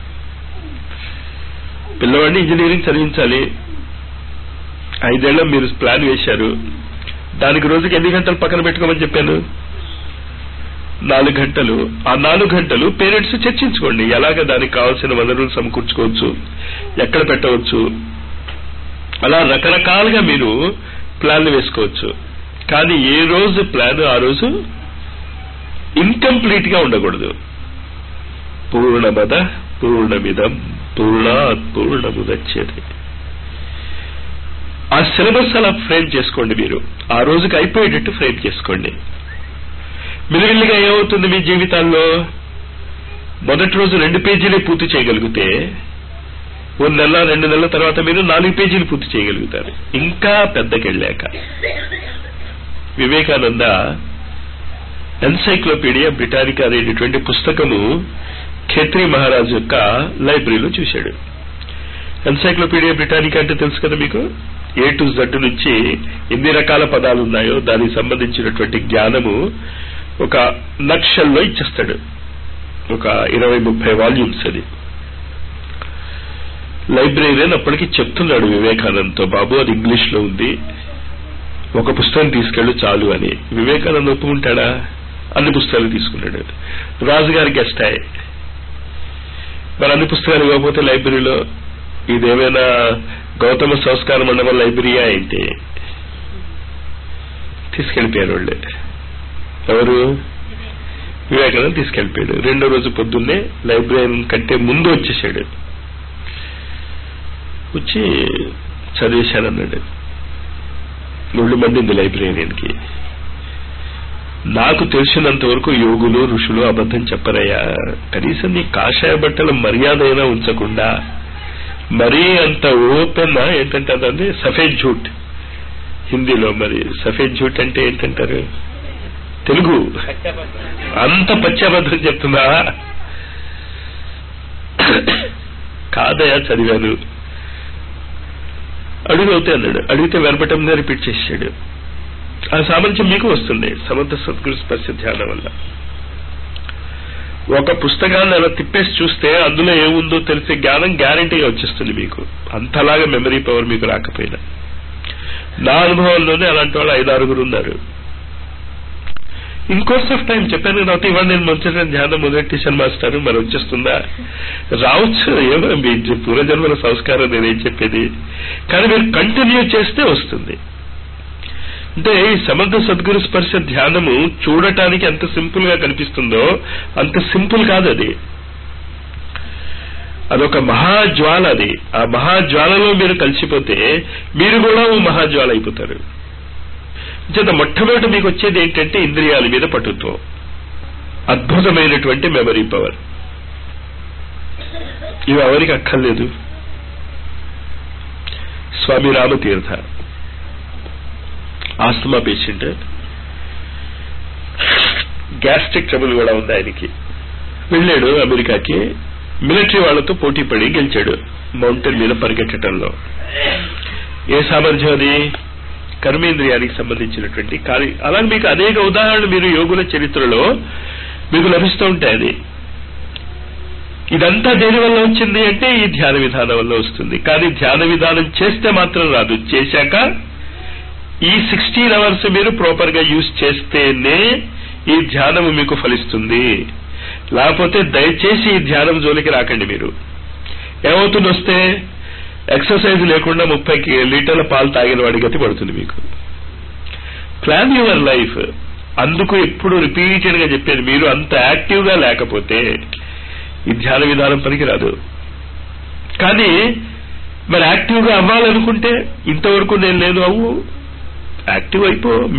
పిల్లవాడిని ఇంజనీరింగ్ చదివించాలి ఐదేళ్ల మీరు ప్లాన్ వేశారు దానికి రోజుకి ఎన్ని గంటలు పక్కన పెట్టుకోమని చెప్పాను నాలుగు గంటలు ఆ నాలుగు గంటలు పేరెంట్స్ చర్చించుకోండి ఎలాగ దానికి కావాల్సిన వనరులు సమకూర్చుకోవచ్చు ఎక్కడ పెట్టవచ్చు అలా రకరకాలుగా మీరు ప్లాన్లు వేసుకోవచ్చు కానీ ఏ రోజు ప్లాన్ ఆ రోజు ఇన్కంప్లీట్ గా ఉండకూడదు పూర్ణమద పూర్ణమిదం పూర్ణాత్ పూర్ణముదచ్చేది ఆ సిలబస్ అలా ఫ్రేమ్ చేసుకోండి మీరు ఆ రోజుకి అయిపోయేటట్టు ఫ్రేమ్ చేసుకోండి మిలిమిల్లిగా ఏమవుతుంది మీ జీవితాల్లో మొదటి రోజు రెండు పేజీలే పూర్తి చేయగలిగితే ఓ నెల రెండు నెలల తర్వాత మీరు నాలుగు పేజీలు పూర్తి చేయగలుగుతారు ఇంకా పెద్దకెళ్ళాక వివేకానంద ఎన్సైక్లోపీడియా బ్రిటానికా అనేటటువంటి పుస్తకము ఖేత్రి మహారాజు యొక్క లైబ్రరీలో చూశాడు ఎన్సైక్లోపీడియా బ్రిటానికా అంటే తెలుసు కదా మీకు ఏ టు జడ్ నుంచి ఎన్ని రకాల పదాలు ఉన్నాయో దానికి సంబంధించినటువంటి జ్ఞానము ఒక నక్షల్లో ఇచ్చేస్తాడు ఒక ఇరవై ముప్పై వాల్యూమ్స్ అది లైబ్రరీని అప్పటికి చెప్తున్నాడు వివేకానంద్తో బాబు అది ఇంగ్లీష్ లో ఉంది ఒక పుస్తకం తీసుకెళ్ళు చాలు అని వివేకానంద్ ఒప్పుకుంటాడా అన్ని పుస్తకాలు తీసుకున్నాడు రాజుగారి గెస్ట్ అయ్యి మరి అన్ని పుస్తకాలు ఇవ్వకపోతే లైబ్రరీలో ఇదేమైనా గౌతమ సంస్కార మండపం లైబ్రరీయా ఏంటి తీసుకెళ్లిపోయారు వాళ్ళే ఎవరు వివేకానంద తీసుకెళ్లిపోయాడు రెండో రోజు పొద్దున్నే లైబ్రరీ కంటే ముందు వచ్చేసాడు వచ్చి చదివేశానన్నాడు ఒళ్ళు మండింది లైబ్రరీకి నాకు తెలిసినంత వరకు యోగులు ఋషులు అబద్ధం చెప్పరయ్యా కనీసం నీ కాషాయ బట్టల మర్యాద అయినా ఉంచకుండా మరీ అంత ఓపెన్ ఏంటంటే అదండి సఫేద్ జూట్ హిందీలో మరి సఫేద్ జూట్ అంటే ఏంటంటారు తెలుగు అంత పచ్చబద్ధం చెప్తుందా కాదయా చదివాను అడుగు అవుతాయి అన్నాడు అడిగితే వెరపటంగా రిపీట్ చేసాడు ఆ సామర్థ్యం మీకు వస్తుంది సమర్థ సద్గురు స్పర్శ ధ్యానం వల్ల ఒక పుస్తకాన్ని అలా తిప్పేసి చూస్తే అందులో ఏముందో తెలిసే జ్ఞానం గ్యారంటీగా వచ్చేస్తుంది మీకు అంతలాగా మెమరీ పవర్ మీకు రాకపోయినా నా అనుభవంలోనే అలాంటి వాళ్ళు ఐదారుగురు ఉన్నారు ఇన్ కోర్స్ ఆఫ్ టైం చెప్పాను కదా ఇవాళ నేను మంచి ధ్యానం మొదలెట్టేశాను మాస్టర్ మరి వచ్చేస్తుందా రావచ్చు ఏమో మీ పూర్వజన్మల సంస్కారం నేనేం చెప్పేది కానీ మీరు కంటిన్యూ చేస్తే వస్తుంది అంటే ఈ సమర్థ సద్గురు స్పర్శ ధ్యానము చూడటానికి ఎంత సింపుల్ గా కనిపిస్తుందో అంత సింపుల్ కాదు అది అదొక మహాజ్వాల అది ఆ మహాజ్వాలలో మీరు కలిసిపోతే మీరు కూడా ఓ మహాజ్వాల అయిపోతారు చేత మొట్టమొదట మీకు వచ్చేది ఏంటంటే ఇంద్రియాల మీద పట్టుత్వం అద్భుతమైనటువంటి మెమరీ పవర్ ఇవి ఎవరికి అక్కర్లేదు Swami Ramatirtha asthma patient gastric trouble కూడా ఉంది ఆయనకి వెళ్ళాడు అమెరికాకి మిలిటరీ వాళ్లతో పోటీ పడి గెలిచాడు మౌంటైన్ మీద పరిగెట్టడంలో ఏ సామర్థ్యం అది కర్మేంద్రియానికి సంబంధించినటువంటి కార్య అలాగే మీకు అనేక ఉదాహరణలు మీరు యోగుల చరిత్రలో మీకు లభిస్తూ ఉంటాయి అది ఇదంతా దేని వల్ల వచ్చింది అంటే ఈ ధ్యాన విధానం వల్ల వస్తుంది కానీ ధ్యాన విధానం చేస్తే మాత్రం రాదు చేశాక ఈ సిక్స్టీన్ అవర్స్ మీరు ప్రాపర్ గా యూజ్ చేస్తేనే ఈ ధ్యానము మీకు ఫలిస్తుంది లేకపోతే దయచేసి ఈ ధ్యానం జోలికి రాకండి మీరు ఏమవుతుంది వస్తే ఎక్సర్సైజ్ లేకుండా ముప్పై లీటర్ల పాలు తాగిన వాడి గతి పడుతుంది మీకు ప్లాన్ యువర్ లైఫ్ అందుకు ఎప్పుడు రిపీటెడ్ గా చెప్పేది మీరు అంత యాక్టివ్ గా లేకపోతే ఈ ధ్యాన విధానం పనికిరాదు కానీ మరి యాక్టివ్ గా అవ్వాలనుకుంటే ఇంతవరకు నేను లేదు అవ్వు యాక్టివ్ అయిపో